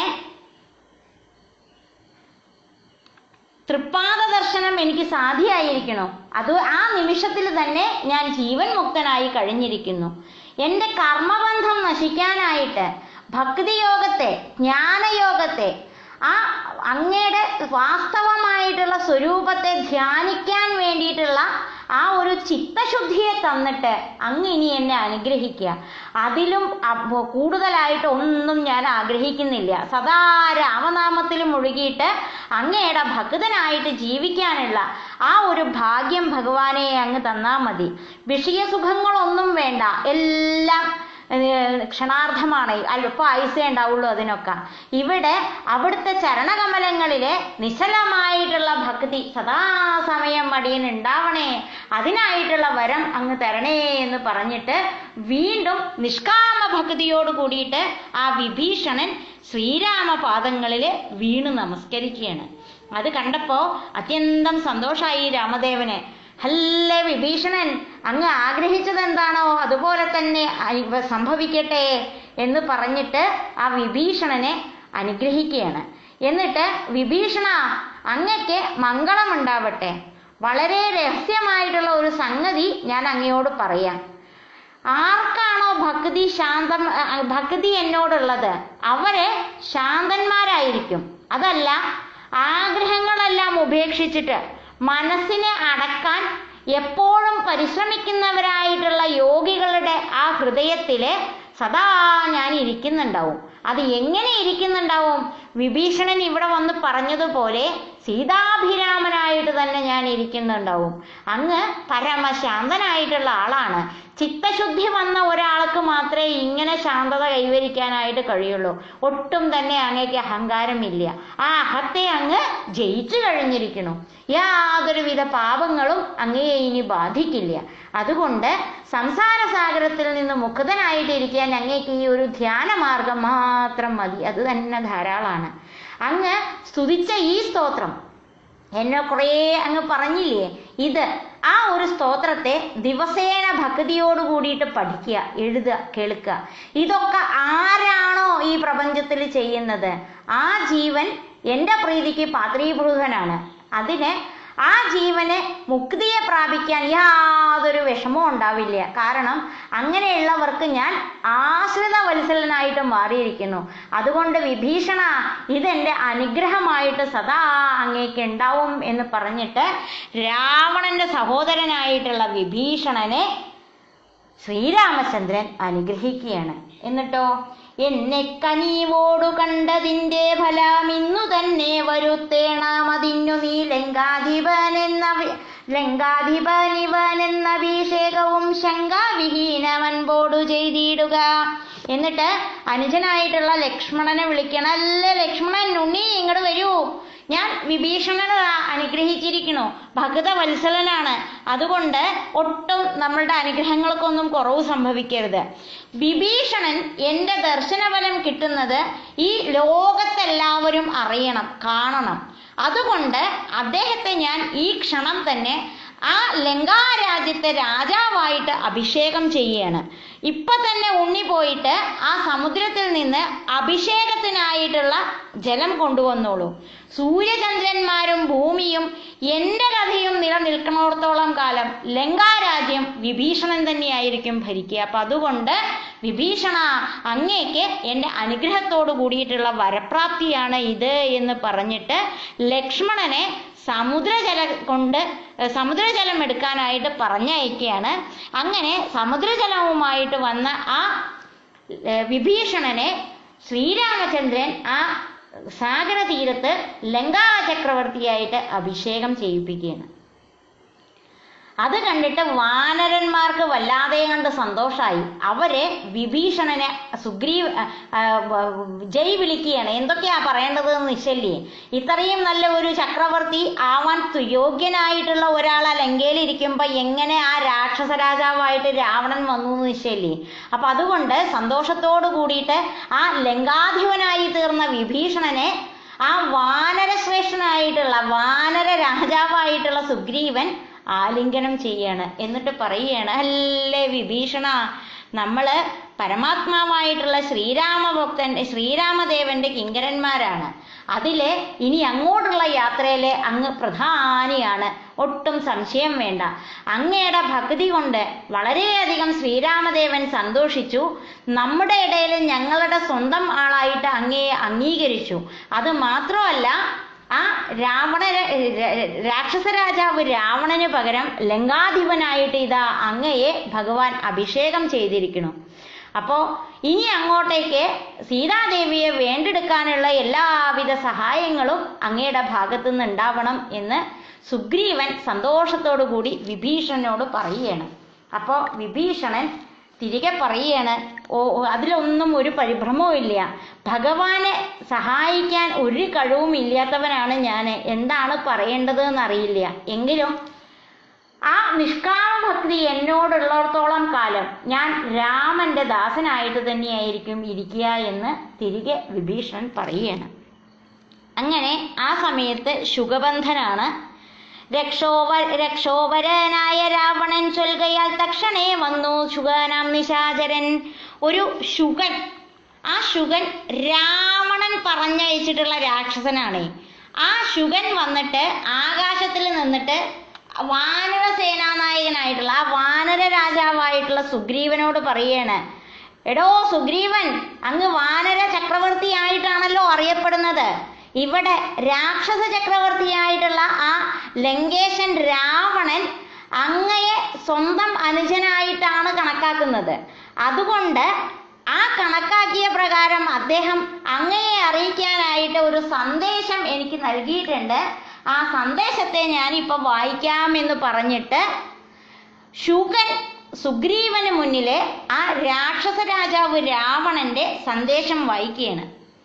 തൃപ്പാദ ദർശനം എനിക്ക് സാധ്യമായിരിക്കണോ അത് ആ നിമിഷത്തിൽ തന്നെ ഞാൻ ജീവൻ മുക്തനായി കഴിഞ്ഞിരിക്കുന്നു എൻ്റെ കർമ്മബന്ധം നശിക്കാനായിട്ട് ഭക്തിയോഗത്തെ ജ്ഞാനയോഗത്തെ ആ അങ്ങയുടെ വാസ്തവമായിട്ടുള്ള സ്വരൂപത്തെ ധ്യാനിക്കാൻ വേണ്ടിയിട്ടുള്ള ആ ഒരു ചിത്തശുദ്ധിയെ തന്നിട്ട് അങ്ങ് ഇനി എന്നെ അനുഗ്രഹിക്കുക അതിലും അപ്പോ കൂടുതലായിട്ട് ഒന്നും ഞാൻ ആഗ്രഹിക്കുന്നില്ല സദാ രാമനാമത്തിൽ മുഴുകിയിട്ട് അങ്ങയുടെ ഭക്തനായിട്ട് ജീവിക്കാനുള്ള ആ ഒരു ഭാഗ്യം ഭഗവാനെ അങ്ങ് തന്നാൽ മതി വിഷയസുഖങ്ങളൊന്നും വേണ്ട എല്ലാം ഏഹ് ക്ഷണാർത്ഥമാണ് അല്പം ആയുസേ ഉണ്ടാവുള്ളൂ അതിനൊക്കെ ഇവിടെ അവിടുത്തെ ചരണകമലങ്ങളിലെ നിശ്ചലമായിട്ടുള്ള ഭക്തി സദാസമയം അടിയൻ ഉണ്ടാവണേ അതിനായിട്ടുള്ള വരം അങ്ങ് തരണേ എന്ന് പറഞ്ഞിട്ട് വീണ്ടും നിഷ്കാമ ഭക്തിയോട് കൂടിയിട്ട് ആ വിഭീഷണൻ ശ്രീരാമ പാദങ്ങളിൽ വീണു നമസ്കരിക്കുകയാണ് അത് കണ്ടപ്പോ അത്യന്തം സന്തോഷമായി രാമദേവന് ഹല്ല വിഭീഷണൻ അങ്ങ് ആഗ്രഹിച്ചത് എന്താണോ അതുപോലെ തന്നെ ഇവ സംഭവിക്കട്ടെ എന്ന് പറഞ്ഞിട്ട് ആ വിഭീഷണനെ അനുഗ്രഹിക്കുകയാണ് എന്നിട്ട് വിഭീഷണ അങ്ങക്ക് മംഗളമുണ്ടാവട്ടെ വളരെ രഹസ്യമായിട്ടുള്ള ഒരു സംഗതി ഞാൻ അങ്ങയോട് പറയാം ആർക്കാണോ ഭക്തി ശാന്തം അ, ഭക്തി എന്നോടുള്ളത് അവര് ശാന്തന്മാരായിരിക്കും അതല്ല ആഗ്രഹങ്ങളെല്ലാം ഉപേക്ഷിച്ചിട്ട് മനസ്സിനെ അടക്കാൻ എപ്പോഴും പരിശ്രമിക്കുന്നവരായിട്ടുള്ള യോഗികളുടെ ആ ഹൃദയത്തില് സദാ ഞാൻ ഇരിക്കുന്നുണ്ടാവും അത് എങ്ങനെ ഇരിക്കുന്നുണ്ടാവും വിഭീഷണൻ ഇവിടെ വന്ന് പറഞ്ഞതുപോലെ സീതാഭിരാമനായിട്ട് തന്നെ ഞാൻ ഇരിക്കുന്നുണ്ടാവും അങ്ങ് പരമശാന്തനായിട്ടുള്ള ആളാണ് ചിത്തശുദ്ധി വന്ന ഒരാൾക്ക് മാത്രമേ ഇങ്ങനെ ശാന്തത കൈവരിക്കാനായിട്ട് കഴിയുള്ളൂ ഒട്ടും തന്നെ അങ്ങേക്ക് അഹങ്കാരമില്ല ആ അഹത്തെ അങ്ങ് ജയിച്ചു കഴിഞ്ഞിരിക്കുന്നു യാതൊരുവിധ പാപങ്ങളും അങ്ങയെ ഇനി ബാധിക്കില്ല അതുകൊണ്ട് സംസാര സാഗരത്തിൽ നിന്ന് മുക്തനായിട്ടിരിക്കാൻ അങ്ങേക്ക് ഈ ഒരു ധ്യാന മാർഗം മാത്രം മതി അത് തന്നെ ധാരാളമാണ് അങ്ങ് സ്തുതിച്ച ഈ സ്തോത്രം എന്നെ കുറേ അങ്ങ് പറഞ്ഞില്ലേ ഇത് ആ ഒരു സ്തോത്രത്തെ ദിവസേന ഭക്തിയോട് കൂടിയിട്ട് പഠിക്കുക എഴുതുക കേൾക്കുക ഇതൊക്കെ ആരാണോ ഈ പ്രപഞ്ചത്തിൽ ചെയ്യുന്നത് ആ ജീവൻ എൻ്റെ പ്രീതിക്ക് പാത്രീഭൂതനാണ് അതിന് ആ ജീവന് മുക്തിയെ പ്രാപിക്കാൻ യാതൊരു വിഷമവും ഉണ്ടാവില്ല കാരണം അങ്ങനെയുള്ളവർക്ക് ഞാൻ ആശ്രിത വത്സലനായിട്ട് മാറിയിരിക്കുന്നു അതുകൊണ്ട് വിഭീഷണ ഇതെന്റെ അനുഗ്രഹമായിട്ട് സദാ അങ്ങേക്ക് ഉണ്ടാവും എന്ന് പറഞ്ഞിട്ട് രാവണന്റെ സഹോദരനായിട്ടുള്ള വിഭീഷണനെ ശ്രീരാമചന്ദ്രൻ അനുഗ്രഹിക്കുകയാണ് എന്നിട്ടോ എന്നെ കനിവോടു കണ്ടതിന്റെ ഫലം ഇന്നു തന്നെ വരുത്തേണമതിന്നു നീ ലങ്കാധിപനെന്ന വി- ലങ്കാധിപനിവനെന്ന അഭിഷേകവും ശങ്കാവിഹീനവൻപോടു ചെയ്തിടുക എന്നിട്ട് അനുജനായിട്ടുള്ള ലക്ഷ്മണനെ വിളിക്കണം അല്ലേ ലക്ഷ്മണൻ ഉണ്ണി ഇങ്ങോട്ട് വരൂ ഞാൻ വിഭീഷണനെ അനുഗ്രഹിച്ചിരിക്കണു ഭഗത വത്സലനാണ് അതുകൊണ്ട് ഒട്ടും നമ്മളുടെ അനുഗ്രഹങ്ങൾക്കൊന്നും കുറവ് സംഭവിക്കരുത് വിഭീഷണൻ എൻ്റെ ദർശനഫലം കിട്ടുന്നത് ഈ ലോകത്തെല്ലാവരും അറിയണം കാണണം അതുകൊണ്ട് അദ്ദേഹത്തെ ഞാൻ ഈ ക്ഷണം തന്നെ ആ ലങ്കാരാജ്യത്തെ രാജാവായിട്ട് അഭിഷേകം ചെയ്യാണ് ഇപ്പൊ തന്നെ ഉണ്ണി പോയിട്ട് ആ സമുദ്രത്തിൽ നിന്ന് അഭിഷേകത്തിനായിട്ടുള്ള ജലം കൊണ്ടുവന്നോളൂ സൂര്യചന്ദ്രന്മാരും ഭൂമിയും എൻ്റെ കഥയും നിലനിൽക്കുന്നിടത്തോളം കാലം ലങ്കാരാജ്യം വിഭീഷണൻ തന്നെയായിരിക്കും ഭരിക്കുക അപ്പൊ അതുകൊണ്ട് വിഭീഷണ അങ്ങേക്ക് എൻ്റെ അനുഗ്രഹത്തോട് കൂടിയിട്ടുള്ള വരപ്രാപ്തിയാണ് ഇത് എന്ന് പറഞ്ഞിട്ട് ലക്ഷ്മണനെ സമുദ്രജലം കൊണ്ട് ഏഹ് സമുദ്രജലം എടുക്കാനായിട്ട് പറഞ്ഞയക്കുകയാണ് അങ്ങനെ സമുദ്രജലവുമായിട്ട് വന്ന ആ ഏഹ് വിഭീഷണനെ ശ്രീരാമചന്ദ്രൻ ആ സാഗര തീരത്ത് ലങ്കാ ചക്രവർത്തിയായിട്ട് അഭിഷേകം ചെയ്യിപ്പിക്കുകയാണ് അത് കണ്ടിട്ട് വാനരന്മാർക്ക് വല്ലാതെ കണ്ട് സന്തോഷായി അവര് വിഭീഷണനെ സുഗ്രീവ് ആ, ആ, വ- ജയ് വിളിക്കുകയാണ് എന്തൊക്കെയാ പറയേണ്ടത് എന്ന് നിശ്ചല്ലേ ഇത്രയും നല്ല ഒരു ചക്രവർത്തി ആവാൻ തു- യോഗ്യനായിട്ടുള്ള ഒരാൾ ആ ലങ്കയിൽ ഇരിക്കുമ്പോ എങ്ങനെ ആ രാക്ഷസ രാജാവായിട്ട് രാവണൻ വന്നു എന്ന് നിശ്ചയല്ലേ അപ്പൊ അതുകൊണ്ട് സന്തോഷത്തോട് കൂടിയിട്ട് ആ ലങ്കാധിപനായി തീർന്ന വിഭീഷണനെ ആ വാനരശ്രേഷ്ഠനായിട്ടുള്ള വാനര രാജാവായിട്ടുള്ള സുഗ്രീവൻ ആലിംഗനം ചെയ്യാണ് എന്നിട്ട് പറയുകയാണ് അല്ലേ വിഭീഷണ നമ്മള് പരമാത്മാവായിട്ടുള്ള ശ്രീരാമഭക്തൻ ശ്രീരാമദേവന്റെ കിങ്കരന്മാരാണ് അതില് ഇനി അങ്ങോട്ടുള്ള യാത്രയില് അങ്ങ് പ്രധാനിയാണ് ഒട്ടും സംശയം വേണ്ട അങ്ങയുടെ ഭക്തി കൊണ്ട് വളരെയധികം ശ്രീരാമദേവൻ സന്തോഷിച്ചു നമ്മുടെ ഇടയിൽ ഞങ്ങളുടെ സ്വന്തം ആളായിട്ട് അങ്ങയെ അംഗീകരിച്ചു അത് മാത്രമല്ല ആ രാവണ രാക്ഷസ രാജാവ് രാവണന് പകരം ലങ്കാധിപനായിട്ട് ഇതാ അങ്ങയെ ഭഗവാൻ അഭിഷേകം ചെയ്തിരിക്കുന്നു അപ്പോ ഇനി അങ്ങോട്ടേക്ക് സീതാദേവിയെ വേണ്ടെടുക്കാനുള്ള എല്ലാവിധ സഹായങ്ങളും അങ്ങയുടെ ഭാഗത്തു നിന്ന് ഉണ്ടാവണം എന്ന് സുഗ്രീവൻ സന്തോഷത്തോടു കൂടി വിഭീഷണനോട് പറയുകയാണ് അപ്പോൾ വിഭീഷണൻ തിരികെ പറയുകയാണ് ഓ ഓ, അതിലൊന്നും ഒരു പരിഭ്രമവും ഇല്ല ഭഗവാനെ സഹായിക്കാൻ ഒരു കഴിവും ഇല്ലാത്തവനാണ് ഞാൻ എന്താണ് പറയേണ്ടത് എന്നറിയില്ല എങ്കിലും ആ നിഷ്കാമ ഭക്തി എന്നോടുള്ളിടത്തോളം കാലം ഞാൻ രാമന്റെ ദാസനായിട്ട് തന്നെയായിരിക്കും ഇരിക്കുക എന്ന് തിരികെ വിഭീഷണൻ പറയുകയാണ് അങ്ങനെ ആ സമയത്ത് ശുഗബന്ധനാണ് രക്ഷോവ രക്ഷോവരനായ രാവണൻ ചൊൽകയാൽ തക്ഷണേ വന്നു ശുഗനാം നിശാചരൻ ഒരു ശുഗൻ ആ ശുഗൻ രാവണൻ പറഞ്ഞയച്ചിട്ടുള്ള രാക്ഷസനാണ് ആ ശുഗൻ വന്നിട്ട് ആകാശത്തിൽ നിന്നിട്ട് വാനര സേനാനായകനായിട്ടുള്ള ആ വാനര രാജാവായിട്ടുള്ള സുഗ്രീവനോട് പറയാണ് എടോ സുഗ്രീവൻ അങ്ങ് വാനര ചക്രവർത്തിയായിട്ടാണല്ലോ അറിയപ്പെടുന്നത് ഇവിടെ രാക്ഷസ ചക്രവർത്തിയായിട്ടുള്ള ആ ലങ്കേശൻ രാവണൻ അങ്ങയെ സ്വന്തം അനുജനായിട്ടാണ് കണക്കാക്കുന്നത് അതുകൊണ്ട് ആ കണക്കാക്കിയ പ്രകാരം അദ്ദേഹം അങ്ങയെ അറിയിക്കാനായിട്ട് ഒരു സന്ദേശം എനിക്ക് നൽകിയിട്ടുണ്ട് ആ സന്ദേശത്തെ ഞാനിപ്പോൾ വായിക്കാമെന്ന് പറഞ്ഞിട്ട് ശുഗൻ സുഗ്രീവന് മുന്നിലെ ആ രാക്ഷസ രാജാവ് രാവണന്റെ സന്ദേശം വായിക്കുകയാണ്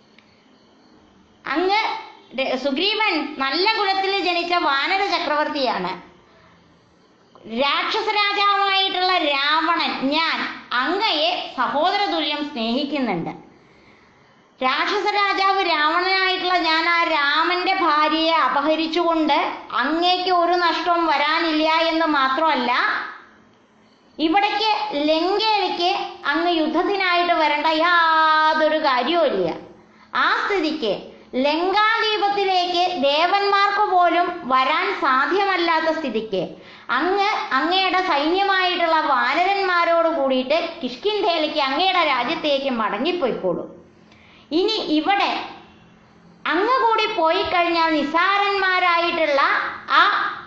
അങ്ങ് ര- സുഗ്രീവൻ നല്ല കുലത്തിൽ ജനിച്ച വാനര ചക്രവർത്തിയാണ് രാക്ഷസ രാജാവായിട്ടുള്ള രാവണൻ ഞാൻ അങ്ങയെ സഹോദര തുല്യം സ്നേഹിക്കുന്നുണ്ട് രാക്ഷസ രാജാവ് രാവണനായിട്ടുള്ള ഞാൻ ആ രാമന്റെ ഭാര്യയെ അപഹരിച്ചുകൊണ്ട് അങ്ങേക്ക് ഒരു നഷ്ടവും വരാനില്ല എന്ന് മാത്രമല്ല ഇവിടേക്ക് ലങ്കയിലേക്ക് അങ്ങ് യുദ്ധത്തിനായിട്ട് വരേണ്ട യാതൊരു കാര്യവും ഇല്ല ആ സ്ഥിതിക്ക് ലങ്കാദ്വീപത്തിലേക്ക് ദേവന്മാർക്ക് പോലും വരാൻ സാധ്യമല്ലാത്ത സ്ഥിതിക്ക് അങ്ങ് അങ്ങയുടെ സൈന്യമായിട്ടുള്ള വാനരന്മാരോട് കൂടിയിട്ട് കിഷ്കിന്ധയിലേക്ക് അങ്ങയുടെ രാജ്യത്തേക്ക് മടങ്ങിപ്പോയിക്കോളൂ ഇനി ഇവിടെ അങ്ങ് കൂടി പോയി കഴിഞ്ഞാൽ നിസാരന്മാരായിട്ടുള്ള ആ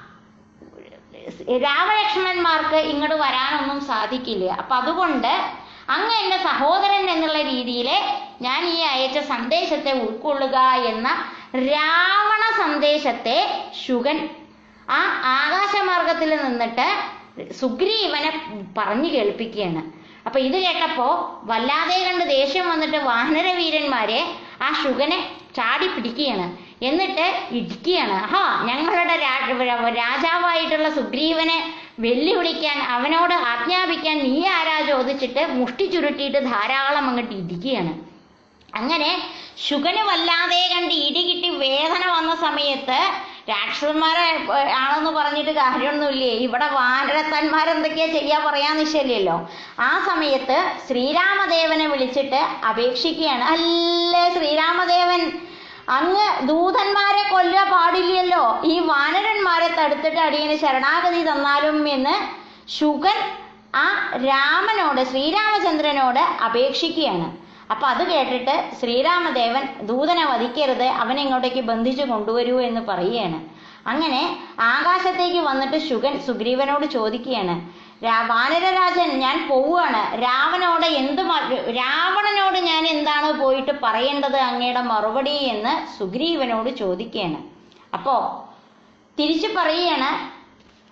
രാമലക്ഷ്മണന്മാർക്ക് ഇങ്ങോട്ട് വരാനൊന്നും സാധിക്കില്ല അപ്പൊ അതുകൊണ്ട് അങ്ങ് എൻ്റെ സഹോദരൻ എന്നുള്ള രീതിയിൽ ഞാൻ ഈ അയച്ച സന്ദേശത്തെ ഉൾക്കൊള്ളുക എന്ന രാവണ സന്ദേശത്തെ ശുഗൻ ആ ആകാശമാർഗത്തിൽ നിന്നിട്ട് സുഗ്രീവനെ പറഞ്ഞു കേൾപ്പിക്കുകയാണ് അപ്പൊ ഇത് കേട്ടപ്പോ വല്ലാതെ കണ്ട് ദേഷ്യം വന്നിട്ട് വാനരവീരന്മാരെ ആ ശുഗനെ ചാടി പിടിക്കുകയാണ് എന്നിട്ട് ഇടിക്കുകയാണ് ഹാ ഞങ്ങളുടെ രാ- രാജാവായിട്ടുള്ള സുഗ്രീവനെ വെല്ലുവിളിക്കാൻ അവനോട് ആജ്ഞാപിക്കാൻ നീ ആരാ ചോദിച്ചിട്ട് മുഷ്ടി ചുരുട്ടിയിട്ട് ധാരാളം അങ്ങോട്ട് ഇടിക്കുകയാണ് അങ്ങനെ ശുഗന് വല്ലാതെ കണ്ട് ഇടികിട്ടി വേദന വന്ന സമയത്ത് രാക്ഷസന്മാരെ ഏർ, ആണെന്ന് പറഞ്ഞിട്ട് കാര്യമൊന്നുമില്ലേ ഇവിടെ വാനരത്തന്മാരെന്തൊക്കെയാ ചെയ്യാ പറയാൻ നിശ്ചയില്ലല്ലോ ആ സമയത്ത് ശ്രീരാമദേവനെ വിളിച്ചിട്ട് അപേക്ഷിക്കുകയാണ് അല്ലേ ശ്രീരാമദേവൻ അങ്ങ് ദൂതന്മാരെ കൊല്ലുക പാടില്ലല്ലോ ഈ വാനരന്മാരെ തടുത്തിട്ട് അടിയന് ശരണാഗതി തന്നാലും എന്ന് ശുഗൻ ആ രാമനോട് ശ്രീരാമചന്ദ്രനോട് അപേക്ഷിക്കുകയാണ് അപ്പൊ അത് കേട്ടിട്ട് ശ്രീരാമദേവൻ ദൂതനെ വധിക്കരുത് അവനെ ഇങ്ങോട്ടേക്ക് ബന്ധിച്ചു കൊണ്ടുവരൂ എന്ന് പറയുകയാണ് അങ്ങനെ ആകാശത്തേക്ക് വന്നിട്ട് ശുഗൻ സുഗ്രീവനോട് ചോദിക്കുകയാണ് രാ വാനരരാജൻ ഞാൻ പോവുകയാണ് രാവനോട് എന്ത് മ- രാവണനോട് ഞാൻ എന്താണ് പോയിട്ട് പറയേണ്ടത് അങ്ങയുടെ മറുപടി എന്ന് സുഗ്രീവനോട് ചോദിക്കുകയാണ് അപ്പോ തിരിച്ചു പറയുകയാണ്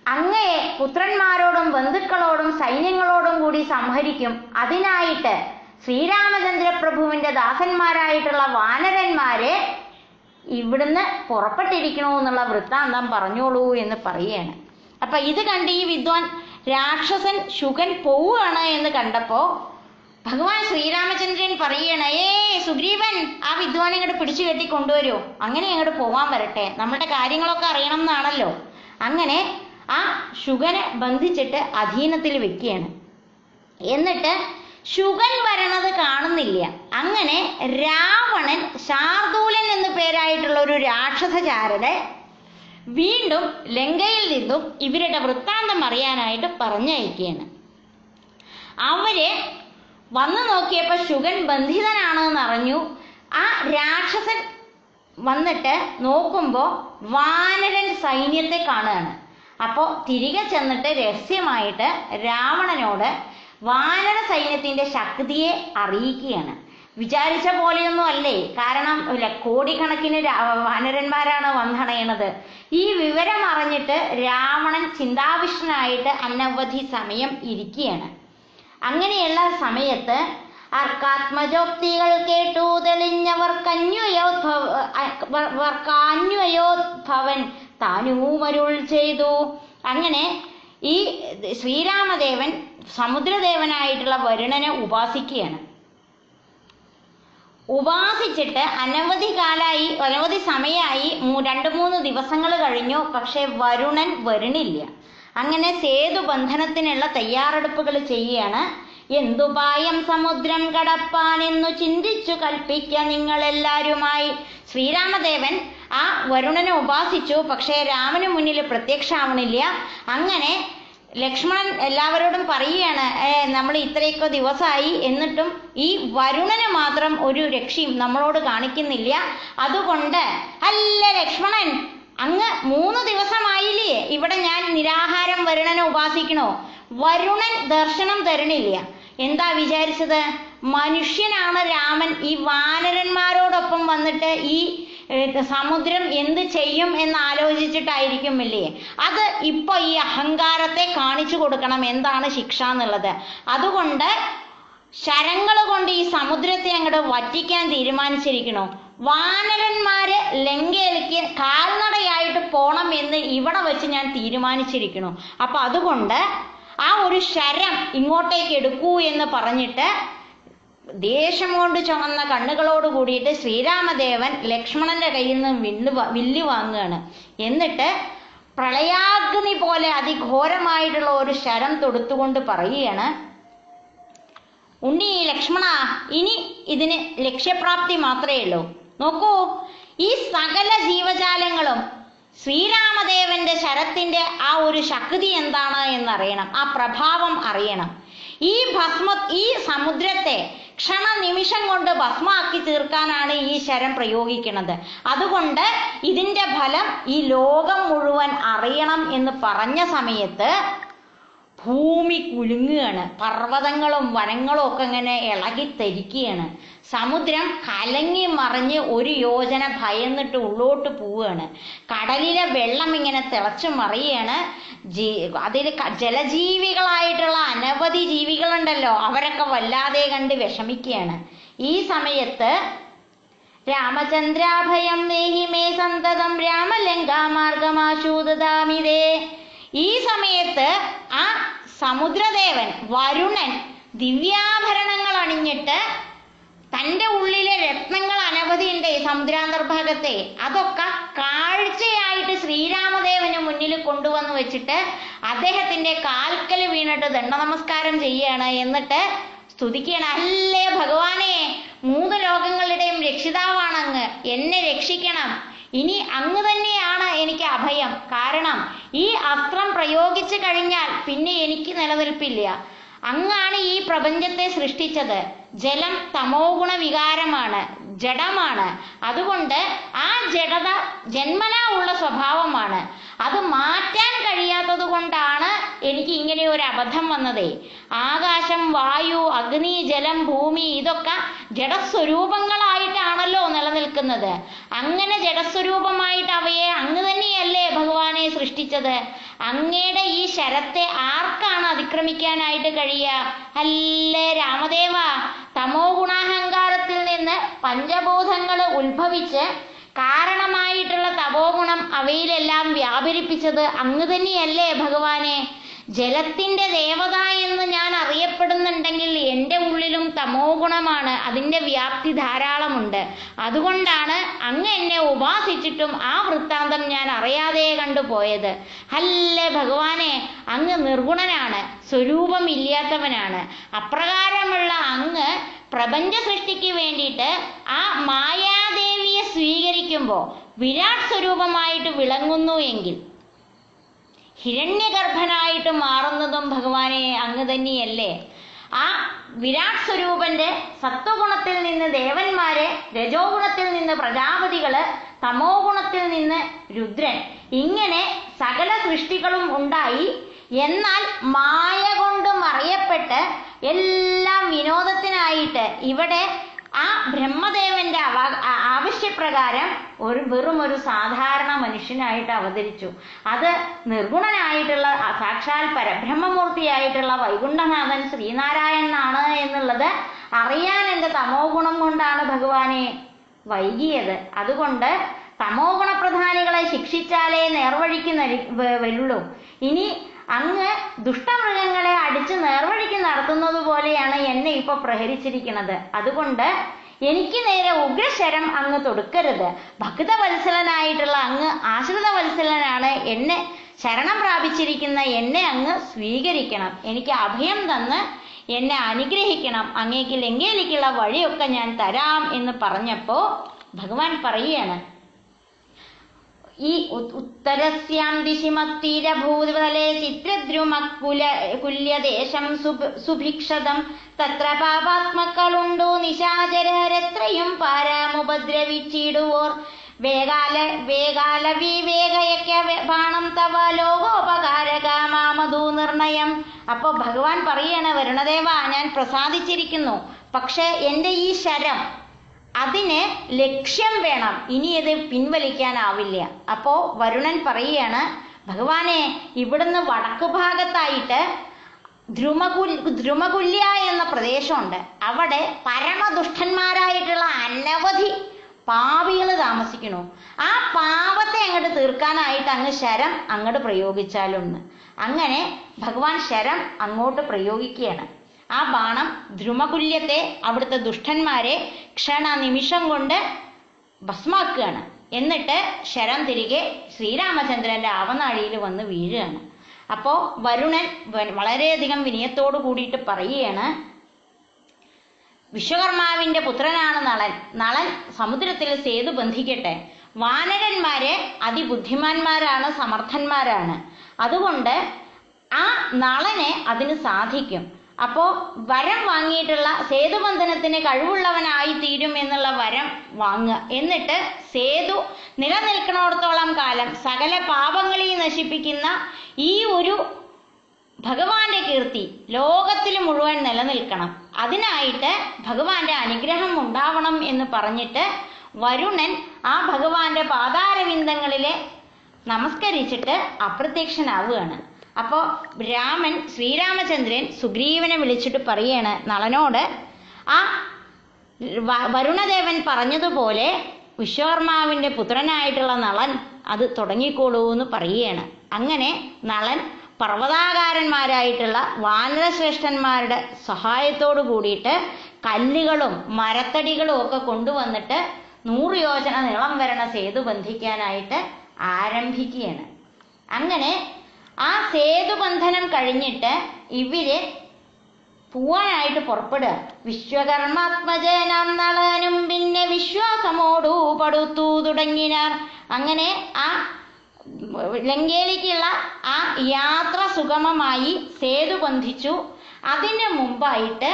അങ്ങയെ പുത്രന്മാരോടും ബന്ധുക്കളോടും സൈന്യങ്ങളോടും കൂടി സംഹരിക്കും അതിനായിട്ട് ശ്രീരാമചന്ദ്ര പ്രഭുവിന്റെ ദാസന്മാരായിട്ടുള്ള വാനരന്മാരെ ഇവിടുന്ന് പുറപ്പെട്ടിരിക്കണോ എന്നുള്ള വൃത്താന്തം പറഞ്ഞോളൂ എന്ന് പറയുകയാണ് അപ്പൊ ഇത് കണ്ട് ഈ വിദ്വാൻ രാക്ഷസൻ ശുഗൻ പോവുകയാണ് എന്ന് കണ്ടപ്പോ ഭഗവാൻ ശ്രീരാമചന്ദ്രൻ പറയണ ഏ സുഗ്രീവൻ ആ വിദ്വാനെ ഇങ്ങോട്ട് പിടിച്ചു കെട്ടി കൊണ്ടുവരൂ അങ്ങനെ അങ്ങോട്ട് പോവാൻ വരട്ടെ നമ്മുടെ കാര്യങ്ങളൊക്കെ അറിയണം എന്നാണല്ലോ അങ്ങനെ ആ ശുഗനെ ബന്ധിച്ചിട്ട് അധീനത്തിൽ വെക്കുകയാണ് എന്നിട്ട് ശുഗൻ വരണത് കാണുന്നില്ല അങ്ങനെ രാവണൻ ശാർദൂലൻ എന്നു പേരായിട്ടുള്ള ഒരു രാക്ഷസചാരനെ വീണ്ടും ലങ്കയിൽ നിന്നും ഇവരുടെ വൃത്താന്തം അറിയാനായിട്ട് പറഞ്ഞയക്കുകയാണ് അവര് വന്നു നോക്കിയപ്പോൾ ശുഗൻ ബന്ധിതനാണെന്ന് അറിഞ്ഞു ആ രാക്ഷസൻ വന്നിട്ട് നോക്കുമ്പോൾ വാനരൻ സൈന്യത്തെ കാണുകയാണ് അപ്പോൾ തിരികെ ചെന്നിട്ട് രഹസ്യമായിട്ട് രാവണനോട് വാനര സൈന്യത്തിന്റെ ശക്തിയെ അറിയിക്കുകയാണ് വിചാരിച്ച പോലെയൊന്നും അല്ലേ കാരണം ഇല്ല, കോടിക്കണക്കിന് രാ- വാനരന്മാരാണ് വന്നണയണത് ഈ വിവരം അറിഞ്ഞിട്ട് രാവണൻ ചിന്താവിഷ്ടനായിട്ട് അനവധി സമയം ഇരിക്കുകയാണ് അങ്ങനെയുള്ള സമയത്ത് അർക്കാത്മജോക്തികൾ കേട്ടു തെളിഞ്ഞവർക്കന്വയോദ്ഭവൻ താനൂമരുൾ ചെയ്തു അങ്ങനെ ഈ ശ്രീരാമദേവൻ സമുദ്രദേവനായിട്ടുള്ള വരുണനെ ഉപാസിക്കുകയാണ് ഉപാസിച്ചിട്ട് അനവധി കാലായി അനവധി സമയമായി മൂ- രണ്ട് മൂന്ന് ദിവസങ്ങൾ കഴിഞ്ഞു പക്ഷെ വരുണൻ വരണില്ല അങ്ങനെ സേതു ബന്ധനത്തിനുള്ള തയ്യാറെടുപ്പുകൾ ചെയ്യുകയാണ് എന്തുപായം സമുദ്രം കടപ്പാനെന്നു ചിന്തിച്ചു കൽപ്പിക്ക നിങ്ങളെല്ലാരുമായി ശ്രീരാമദേവൻ ആ വരുണനെ ഉപാസിച്ചു പക്ഷേ രാമന് മുന്നിൽ പ്രത്യക്ഷമാവണില്ല അങ്ങനെ ലക്ഷ്മണൻ എല്ലാവരോടും പറയുകയാണ് "ഏ, നമ്മൾ ഇത്രയൊക്കെ ദിവസമായി എന്നിട്ടും ഈ വരുണന് മാത്രം ഒരു രക്ഷയും നമ്മളോട് കാണിക്കുന്നില്ല അതുകൊണ്ട് അല്ല ലക്ഷ്മണൻ അങ്ങ് മൂന്ന് ദിവസമായില്ലേ ഇവിടെ ഞാൻ നിരാഹാരം വരുണനെ ഉപാസിക്കണോ വരുണൻ ദർശനം തരണില്ല എന്താ വിചാരിച്ചത് മനുഷ്യനാണ് രാമൻ ഈ വാനരന്മാരോടൊപ്പം വന്നിട്ട് ഈ ഏഹ്, സമുദ്രം എന്ത് ചെയ്യും എന്ന് ആലോചിച്ചിട്ടായിരിക്കും അല്ലേ അത് ഇപ്പൊ ഈ അഹങ്കാരത്തെ കാണിച്ചു കൊടുക്കണം എന്താണ് ശിക്ഷ എന്നുള്ളത് അതുകൊണ്ട് ശരങ്ങൾ കൊണ്ട് ഈ സമുദ്രത്തെ അങ്ങോട്ട് വറ്റിക്കാൻ തീരുമാനിച്ചിരിക്കണു വാനരന്മാര് ലങ്കയിലേക്ക് കാൽനടയായിട്ട് പോണം എന്ന് ഇവിടെ വെച്ച് ഞാൻ തീരുമാനിച്ചിരിക്കണു അപ്പൊ അതുകൊണ്ട് ആ ഒരു ശരം ഇങ്ങോട്ടേക്ക് എടുക്കൂ എന്ന് പറഞ്ഞിട്ട് ദേഷ്യം കൊണ്ട് ചുമന്ന കണ്ണുകളോട് കൂടിയിട്ട് ശ്രീരാമദേവൻ ലക്ഷ്മണന്റെ കയ്യിൽ നിന്ന് വില്ല് വാ- വില്ല് വാങ്ങുകയാണ് എന്നിട്ട് പ്രളയാഗ്നി പോലെ അതിഘോരമായിട്ടുള്ള ഒരു ശരം തൊടുത്തുകൊണ്ട് പറയുകയാണ് ഉണ്ണി ലക്ഷ്മണ ഇനി ഇതിന് ലക്ഷ്യപ്രാപ്തി മാത്രമേ ഉള്ളൂ നോക്കൂ ഈ സകല ജീവജാലങ്ങളും ശ്രീരാമദേവന്റെ ശരത്തിന്റെ ആ ഒരു ശക്തി എന്താണ് എന്നറിയണം ആ പ്രഭാവം അറിയണം ഈ ഭസ്മ ഈ സമുദ്രത്തെ ക്ഷണനിമിഷം കൊണ്ട് ഭസ്മാക്കി തീർക്കാനാണ് ഈ ശരം പ്രയോഗിക്കുന്നത് അതുകൊണ്ട് ഇതിന്റെ ഫലം ഈ ലോകം മുഴുവൻ അറിയണം എന്ന് പറഞ്ഞ സമയത്ത് ഭൂമി കുലുങ്ങുകയാണ് പർവ്വതങ്ങളും വനങ്ങളും ഒക്കെ ഇങ്ങനെ ഇളകിത്തെരിക്കുകയാണ് സമുദ്രം കലങ്ങി മറിഞ്ഞ് ഒരു യോജന ഭയന്നിട്ട് ഉള്ളോട്ട് പോവുകയാണ് കടലിലെ വെള്ളം ഇങ്ങനെ തിളച്ചു മറിയാണ് ജീ അതിൽ ജലജീവികളായിട്ടുള്ള അനവധി ജീവികളുണ്ടല്ലോ അവരൊക്കെ വല്ലാതെ കണ്ട് വിഷമിക്കുകയാണ് ഈ സമയത്ത് രാമചന്ദ്രാഭയം ദേഹി മേ സന്തതം രാമലങ്കാമാർഗമാശൂദാമിതേ ഈ സമയത്ത് ആ സമുദ്രദേവൻ വരുണൻ ദിവ്യാഭരണങ്ങൾ അണിഞ്ഞിട്ട് തൻ്റെ ഉള്ളിലെ രത്നങ്ങൾ അനവധിയുണ്ട് ഈ സമുദ്രാന്തർഭാഗത്തെ അതൊക്കെ കാഴ്ചയായിട്ട് ശ്രീരാമദേവന് മുന്നിൽ കൊണ്ടുവന്ന് വെച്ചിട്ട് അദ്ദേഹത്തിന്റെ കാൽക്കൽ വീണിട്ട് ദണ്ഡനമസ്കാരം ചെയ്യാണ് എന്നിട്ട് സ്തുതിക്കുകയാണ് അല്ലേ ഭഗവാനെ മൂന്ന് ലോകങ്ങളുടെയും രക്ഷിതാവാണ് അങ്ങ് എന്നെ രക്ഷിക്കണം ഇനി അങ്ങ് തന്നെയാണ് എനിക്ക് അഭയം കാരണം ഈ അസ്ത്രം പ്രയോഗിച്ചു കഴിഞ്ഞാൽ പിന്നെ എനിക്ക് നിലനിൽപ്പില്ല അങ്ങാണ് ഈ പ്രപഞ്ചത്തെ സൃഷ്ടിച്ചത് ജലം തമോ ഗുണ വികാരമാണ് ജഡമാണ് അതുകൊണ്ട് ആ ജഡത ജന്മനാ ഉള്ള സ്വഭാവമാണ് അത് മാറ്റാൻ കഴിയാത്തത് കൊണ്ടാണ് എനിക്ക് ഇങ്ങനെ ഒരു അബദ്ധം വന്നതേ ആകാശം വായു അഗ്നി ജലം ഭൂമി ഇതൊക്കെ ജഡസ്വരൂപങ്ങളായിട്ടാണല്ലോ നിലനിൽക്കുന്നത് അങ്ങനെ ജഡസ്വരൂപമായിട്ട് അവയെ അങ്ങ് തന്നെയല്ലേ ഭഗവാനെ സൃഷ്ടിച്ചത് അങ്ങയുടെ ഈ ശരത്തെ ആർക്കാണ് അതിക്രമിക്കാനായിട്ട് കഴിയുക അല്ലേ രാമദേവ തമോ ഗുണാഹങ്കാരത്തിൽ നിന്ന് പഞ്ചബോധങ്ങൾ ഉത്ഭവിച്ച് കാരണമായിട്ടുള്ള തപോഗുണം അവയിലെല്ലാം വ്യാപരിപ്പിച്ചത് അങ്ങ് തന്നെയല്ലേ ഭഗവാനെ ജലത്തിന്റെ ദേവത എന്ന് ഞാൻ അറിയപ്പെടുന്നുണ്ടെങ്കിൽ എൻ്റെ ഉള്ളിലും തമോ ഗുണമാണ് അതിൻ്റെ വ്യാപ്തി ധാരാളമുണ്ട് അതുകൊണ്ടാണ് അങ്ങ് എന്നെ ഉപാസിച്ചിട്ടും ആ വൃത്താന്തം ഞാൻ അറിയാതെ കണ്ടുപോയത് അല്ലേ ഭഗവാനെ അങ്ങ് നിർഗുണനാണ് സ്വരൂപമില്ലാത്തവനാണ് അപ്രകാരമുള്ള അങ്ങ് പ്രപഞ്ച സൃഷ്ടിക്ക് വേണ്ടിയിട്ട് ആ മായാദേവിയെ സ്വീകരിക്കുമ്പോൾ വിരാട് സ്വരൂപമായിട്ട് വിളങ്ങുന്നു എങ്കിൽ ഹിരണ്യഗർഭനായിട്ട് മാറുന്നതും ഭഗവാനെ അങ്ങ് തന്നെയല്ലേ ആ വിരാട് സ്വരൂപന്റെ സത്വഗുണത്തിൽ നിന്ന് ദേവന്മാരെ രജോ ഗുണത്തിൽ നിന്ന് പ്രജാപതികള് തമോ ഗുണത്തിൽ നിന്ന് രുദ്രൻ ഇങ്ങനെ സകല സൃഷ്ടികളും ഉണ്ടായി എന്നാൽ മായ കൊണ്ട് മറിയപ്പെട്ട് എല്ലാം വിനോദത്തിനായിട്ട് ഇവിടെ ആ ബ്രഹ്മദേവന്റെ അവ ആ- ആവശ്യപ്രകാരം ഒരു വെറും ഒരു സാധാരണ മനുഷ്യനായിട്ട് അവതരിച്ചു അത് നിർഗുണനായിട്ടുള്ള ആ സാക്ഷാൽ പരബ്രഹ്മമൂർത്തിയായിട്ടുള്ള വൈകുണ്ഠനാഥൻ ശ്രീനാരായണനാണ് എന്നുള്ളത് അറിയാൻ എൻ്റെ തമോ ഗുണം കൊണ്ടാണ് ഭഗവാനെ വൈകിയത് അതുകൊണ്ട് തമോ ഗുണപ്രധാനികളെ ശിക്ഷിച്ചാലേ നേർവഴിക്ക് നരി- വ- വരുള്ളൂ ഇനി അങ്ങ് ദുഷ്ടമൃഗങ്ങളെ അടിച്ച് നേർവഴിക്ക് നടത്തുന്നത് പോലെയാണ് എന്നെ ഇപ്പൊ പ്രഹരിച്ചിരിക്കുന്നത് അതുകൊണ്ട് എനിക്ക് നേരെ ഉഗ്രശരം അങ്ങ് തൊടുക്കരുത് ഭക്തവത്സലനായിട്ടുള്ള അങ്ങ് ആശ്രിത വത്സലനാണ് എന്നെ ശരണം പ്രാപിച്ചിരിക്കുന്ന എന്നെ അങ്ങ് സ്വീകരിക്കണം എനിക്ക് അഭയം തന്ന് എന്നെ അനുഗ്രഹിക്കണം അങ്ങേക്ക് ലങ്കയിലേക്കുള്ള വഴിയൊക്കെ ഞാൻ തരാം എന്ന് പറഞ്ഞപ്പോ ഭഗവാൻ പറയുകയാണ് ഈ ഉ- ഉത്തരസ്യാം ദിശിമത്തീരഭൂതലേ ചിത്രദ്രുമക്കുല കുല്യദേശം സുഭ- സുഭിക്ഷതം തത്ര പാപാത്മക്കളുണ്ടോ നിശാചരരെത്രയും പാരാമുപദ്രവിച്ചിടുവോർ വേഗാല വേഗാല വിവേകയക്ക ബാണം തവ ലോകോപകാരകാമാമധു നിർണയം അപ്പൊ ഭഗവാൻ പറയാണ് വരുണദേവ ഞാൻ പ്രസാദിച്ചിരിക്കുന്നു പക്ഷെ എൻ്റെ ഈ ശരം അതിന് ലക്ഷ്യം വേണം ഇനി ഇത് പിൻവലിക്കാനാവില്ല അപ്പോ വരുണൻ പറയുകയാണ് ഭഗവാനെ ഇവിടുന്ന് വടക്കു ഭാഗത്തായിട്ട് ധ്രുമകുൽ ധ്രുമകുല്യ എന്ന പ്രദേശമുണ്ട് അവിടെ പരമദുഷ്ടന്മാരായിട്ടുള്ള അനവധി പാപികൾ താമസിക്കണു ആ പാപത്തെ അങ്ങോട്ട് തീർക്കാനായിട്ട് അങ്ങ് ശരം അങ്ങോട്ട് പ്രയോഗിച്ചാലൊന്ന് അങ്ങനെ ഭഗവാൻ ശരം അങ്ങോട്ട് പ്രയോഗിക്കുകയാണ് ആ ബാണം ധ്രുമകുല്യത്തെ അവിടുത്തെ ദുഷ്ടന്മാരെ ക്ഷണ നിമിഷം കൊണ്ട് ഭസ്മാക്കുകയാണ് എന്നിട്ട് ശരം തിരികെ ശ്രീരാമചന്ദ്രന്റെ ആവനാഴിയിൽ വന്ന് വീഴുകയാണ് അപ്പോൾ വരുണൻ വ- വളരെയധികം വിനയത്തോടു കൂടിയിട്ട് പറയുകയാണ് വിശ്വകർമാവിന്റെ പുത്രനാണ് നളൻ നളൻ സമുദ്രത്തിൽ സേതു ബന്ധിക്കട്ടെ വാനരന്മാര് അതിബുദ്ധിമാന്മാരാണ് സമർത്ഥന്മാരാണ് അതുകൊണ്ട് ആ നളനെ അതിന് സാധിക്കും അപ്പോ വരം വാങ്ങിയിട്ടുള്ള സേതുബന്ധനത്തിന് കഴിവുള്ളവനായി തീരും എന്നുള്ള വരം വാങ്ങുക എന്നിട്ട് സേതു നിലനിൽക്കണോടത്തോളം കാലം സകല പാപങ്ങളെയും നശിപ്പിക്കുന്ന ഈ ഒരു ഭഗവാന്റെ കീർത്തി ലോകത്തിൽ മുഴുവൻ നിലനിൽക്കണം അതിനായിട്ട് ഭഗവാന്റെ അനുഗ്രഹം ഉണ്ടാവണം എന്ന് പറഞ്ഞിട്ട് വരുണൻ ആ ഭഗവാന്റെ പാതാരവിന്ദങ്ങളിലെ നമസ്കരിച്ചിട്ട് അപ്രത്യക്ഷനാവുകയാണ് അപ്പോൾ രാമൻ ശ്രീരാമചന്ദ്രൻ സുഗ്രീവനെ വിളിച്ചിട്ട് പറയാണ് നളനോട് ആ വ- വരുണദേവൻ പറഞ്ഞതുപോലെ വിശ്വകർമാവിന്റെ പുത്രനായിട്ടുള്ള നളൻ അത് തുടങ്ങിക്കോളൂ എന്ന് പറയുകയാണ് അങ്ങനെ നളൻ പർവ്വതാകാരന്മാരായിട്ടുള്ള വാനരശ്രേഷ്ഠന്മാരുടെ സഹായത്തോടു കൂടിയിട്ട് കല്ലുകളും മരത്തടികളും ഒക്കെ കൊണ്ടുവന്നിട്ട് നൂറ് യോജന നീളം വരണ സേതു ബന്ധിക്കാനായിട്ട് ആരംഭിക്കുകയാണ് അങ്ങനെ ആ സേതുബന്ധനം കഴിഞ്ഞിട്ട് ഇവര് പോവാനായിട്ട് പുറപ്പെടുക വിശ്വകർമാത്മജനാം നളനും പിന്നെ വിശ്വാസമോടു പടുത്തു തുടങ്ങിനാർ അങ്ങനെ ആ ലങ്കയിലേക്കുള്ള ആ യാത്ര സുഗമമായി സേതു ബന്ധിച്ചു അതിന് മുമ്പായിട്ട്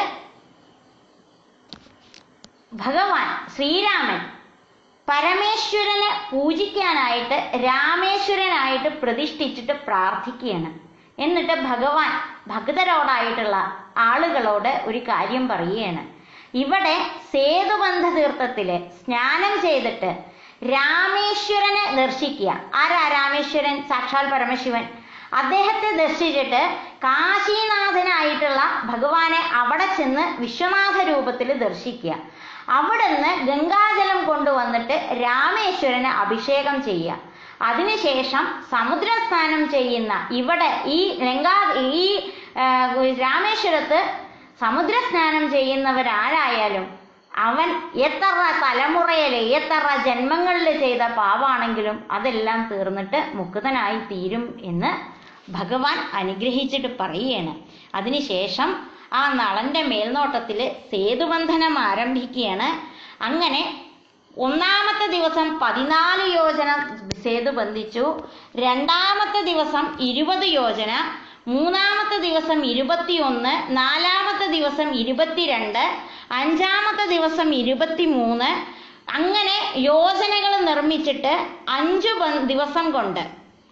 ഭഗവാൻ ശ്രീരാമൻ പരമേശ്വരനെ പൂജിക്കാനായിട്ട് രാമേശ്വരനായിട്ട് പ്രതിഷ്ഠിച്ചിട്ട് പ്രാർത്ഥിക്കുകയാണ് എന്നിട്ട് ഭഗവാൻ ഭക്തരോടായിട്ടുള്ള ആളുകളോട് ഒരു കാര്യം പറയുകയാണ് ഇവിടെ സേതുബന്ധ തീർത്ഥത്തില് സ്നാനം ചെയ്തിട്ട് രാമേശ്വരനെ ദർശിക്കുക ആരാ രാമേശ്വരൻ സാക്ഷാൽ പരമശിവൻ അദ്ദേഹത്തെ ദർശിച്ചിട്ട് കാശീനാഥനായിട്ടുള്ള ഭഗവാനെ അവിടെ ചെന്ന് വിശ്വനാഥ രൂപത്തിൽ ദർശിക്കുക അവിടുന്ന് ഗംഗാജലം കൊണ്ടുവന്നിട്ട് രാമേശ്വരന് അഭിഷേകം ചെയ്യുക അതിനുശേഷം സമുദ്രസ്നാനം ചെയ്യുന്ന ഇവിടെ ഈ ലങ്കാ ഈ ആ, രാമേശ്വരത്ത് സമുദ്രസ്നാനം ചെയ്യുന്നവരാരായാലും അവൻ എത്ര തലമുറയില് എത്ര ജന്മങ്ങളിൽ ചെയ്ത പാവാണെങ്കിലും അതെല്ലാം തീർന്നിട്ട് മുക്തനായി തീരും എന്ന് ഭഗവാൻ അനുഗ്രഹിച്ചിട്ട് പറയുകയാണ് അതിനുശേഷം ആ നളന്റെ മേൽനോട്ടത്തിൽ സേതുബന്ധനം ആരംഭിക്കുകയാണ് അങ്ങനെ ഒന്നാമത്തെ ദിവസം പതിനാല് യോജന സേതു ബന്ധിച്ചു രണ്ടാമത്തെ ദിവസം ഇരുപത് യോജന മൂന്നാമത്തെ ദിവസം ഇരുപത്തിയൊന്ന് നാലാമത്തെ ദിവസം ഇരുപത്തിരണ്ട് അഞ്ചാമത്തെ ദിവസം ഇരുപത്തിമൂന്ന് അങ്ങനെ യോജനകൾ നിർമ്മിച്ചിട്ട് അഞ്ചു ബ- ദിവസം കൊണ്ട്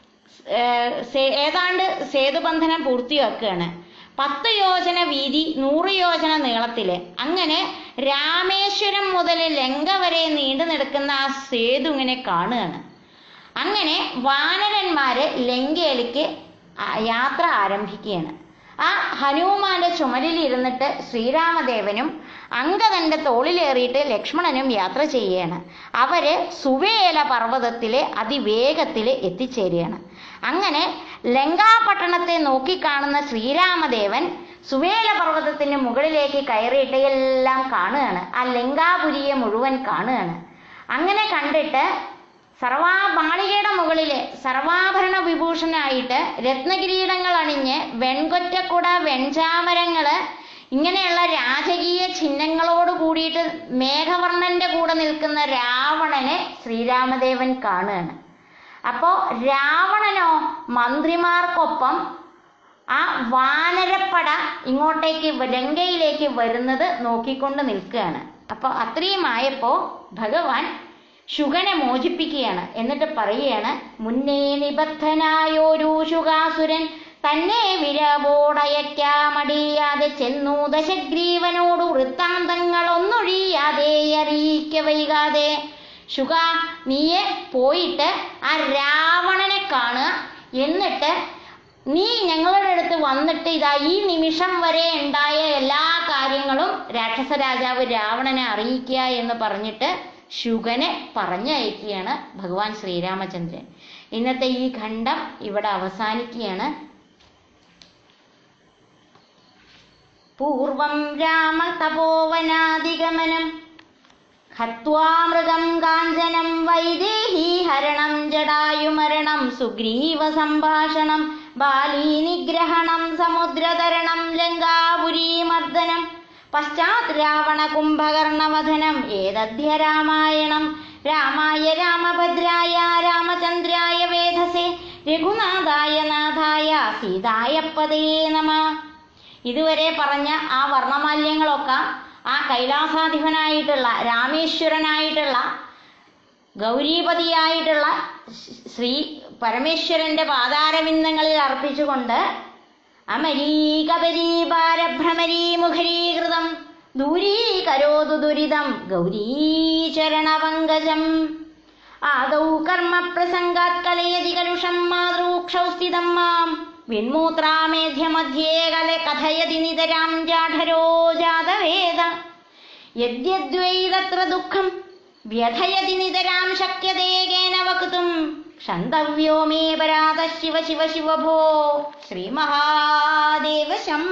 ഏഹ് സേ- ഏതാണ്ട് സേതുബന്ധനം പൂർത്തിയാക്കുകയാണ് പത്ത് യോജന വീതി നൂറ് യോജന നീളത്തില് അങ്ങനെ രാമേശ്വരം മുതൽ ലങ്ക വരെ നീണ്ടു നിൽക്കുന്ന ആ സേതു ഇങ്ങനെ കാണുകയാണ് അങ്ങനെ വാനരന്മാര് ലങ്കയിലേക്ക് ആ യാത്ര ആരംഭിക്കുകയാണ് ആ ഹനുമാന്റെ ചുമലിൽ ഇരുന്നിട്ട് ശ്രീരാമദേവനും അങ്കദന്റെ തോളിലേറിയിട്ട് ലക്ഷ്മണനും യാത്ര ചെയ്യുകയാണ് അവര് സുവേല പർവ്വതത്തിലെ അതിവേഗത്തിൽ എത്തിച്ചേരുകയാണ് അങ്ങനെ ലങ്കാപട്ടണത്തെ നോക്കിക്കാണുന്ന ശ്രീരാമദേവൻ സുവേല പർവ്വതത്തിന് മുകളിലേക്ക് കയറിയിട്ട് എല്ലാം കാണുകയാണ് ആ ലങ്കാപുരിയെ മുഴുവൻ കാണുകയാണ് അങ്ങനെ കണ്ടിട്ട് സർവാ മാളികയുടെ മുകളില് സർവാഭരണ വിഭൂഷണായിട്ട് രത്നകിരീടങ്ങൾ അണിഞ്ഞ് വെൺകൊറ്റക്കുട വെൺചാമരങ്ങള് ഇങ്ങനെയുള്ള രാജകീയ ചിഹ്നങ്ങളോട് കൂടിയിട്ട് മേഘവർണ്ണന്റെ കൂടെ നിൽക്കുന്ന രാവണനെ ശ്രീരാമദേവൻ കാണുകയാണ് അപ്പോ രാവണനോ മന്ത്രിമാർക്കൊപ്പം ആ വാനരപ്പട ഇങ്ങോട്ടേക്ക് വ- ലങ്കയിലേക്ക് വരുന്നത് നോക്കിക്കൊണ്ട് നിൽക്കുകയാണ് അപ്പൊ അത്രയുമായപ്പോ ഭഗവാൻ ശുഗനെ മോചിപ്പിക്കുകയാണ് എന്നിട്ട് പറയുകയാണ് മുന്നേ നിബദ്ധനായോരു ശുകാസുരൻ തന്നെ വിരവോടയക്കാമടിയാതെ ചെന്നു ദശഗ്രീവനോട് വൃത്താന്തങ്ങൾ ഒന്നൊഴിയാതെ അറിയിക്ക വൈകാതെ ശുഗ നീയെ പോയിട്ട് ആ രാവണനെ കാണുക എന്നിട്ട് നീ ഞങ്ങളുടെ അടുത്ത് വന്നിട്ട് ഇതാ ഈ നിമിഷം വരെ ഉണ്ടായ എല്ലാ കാര്യങ്ങളും രാക്ഷസ രാജാവ് രാവണനെ അറിയിക്കുക എന്ന് പറഞ്ഞിട്ട് ശുഗനെ പറഞ്ഞയക്കുകയാണ് ഭഗവാൻ ശ്രീരാമചന്ദ്രൻ ഇന്നത്തെ ഈ ഖണ്ഡം ഇവിടെ അവസാനിക്കുകയാണ് പൂർവം രാമ തപോവനാദിഗമനം ഹത്വാ മൃഗം കാഞ്ചനം വൈദേഹി ഹരണം ജടായുമരണം സുഗ്രീവ സംഭാഷണം ബാലീ നിഗ്രഹണം സമുദ്രതരണം ലങ്കാപുരീ മർദ്ദനം പശ്ചാത് രാവണ കുംഭകർണവധനം ഏതധ്യ രാമായണം രാമായ രാമഭദ്രായ രാമചന്ദ്രായ വേധസേ രഘുനാഥായ നാഥായ സീതായ പതേ നമ ഇതുവരെ പറഞ്ഞ ആ വർണ്ണമാല്യങ്ങളൊക്കെ ആ കൈലാസാധിപനായിട്ടുള്ള രാമേശ്വരനായിട്ടുള്ള ഗൗരീപതിയായിട്ടുള്ള ശ്രീ പരമേശ്വരന്റെ പാതാരവിന്ദങ്ങളിൽ അർപ്പിച്ചുകൊണ്ട് അമരീകപരീപാരഭ്രമരീമുഖരീകൃതം ദൂരീകരോതു ദുരിതം ഗൗരീചരണപങ്കജം ആദൗ കർമ്മ പ്രസംഗാത് കലയതി കലുഷം മാതൃക്ഷൗ സ്ഥിതം മാം വിൺമൂത്രാമേധ്യമധ്യേ കല കഥയതി നിതരാം ജാഠരോ ജാതവേദ യദ്യദ്വൈ തത്ര ദുഃഖം വ്യഥയതി നിതരാം ശക്യതേ കേന വക്തും ക്ഷന്തവ്യോ മേ പരാത ശിവ ശിവ ശിവ ഭോ ശ്രീമഹാദേവ ശംഭോ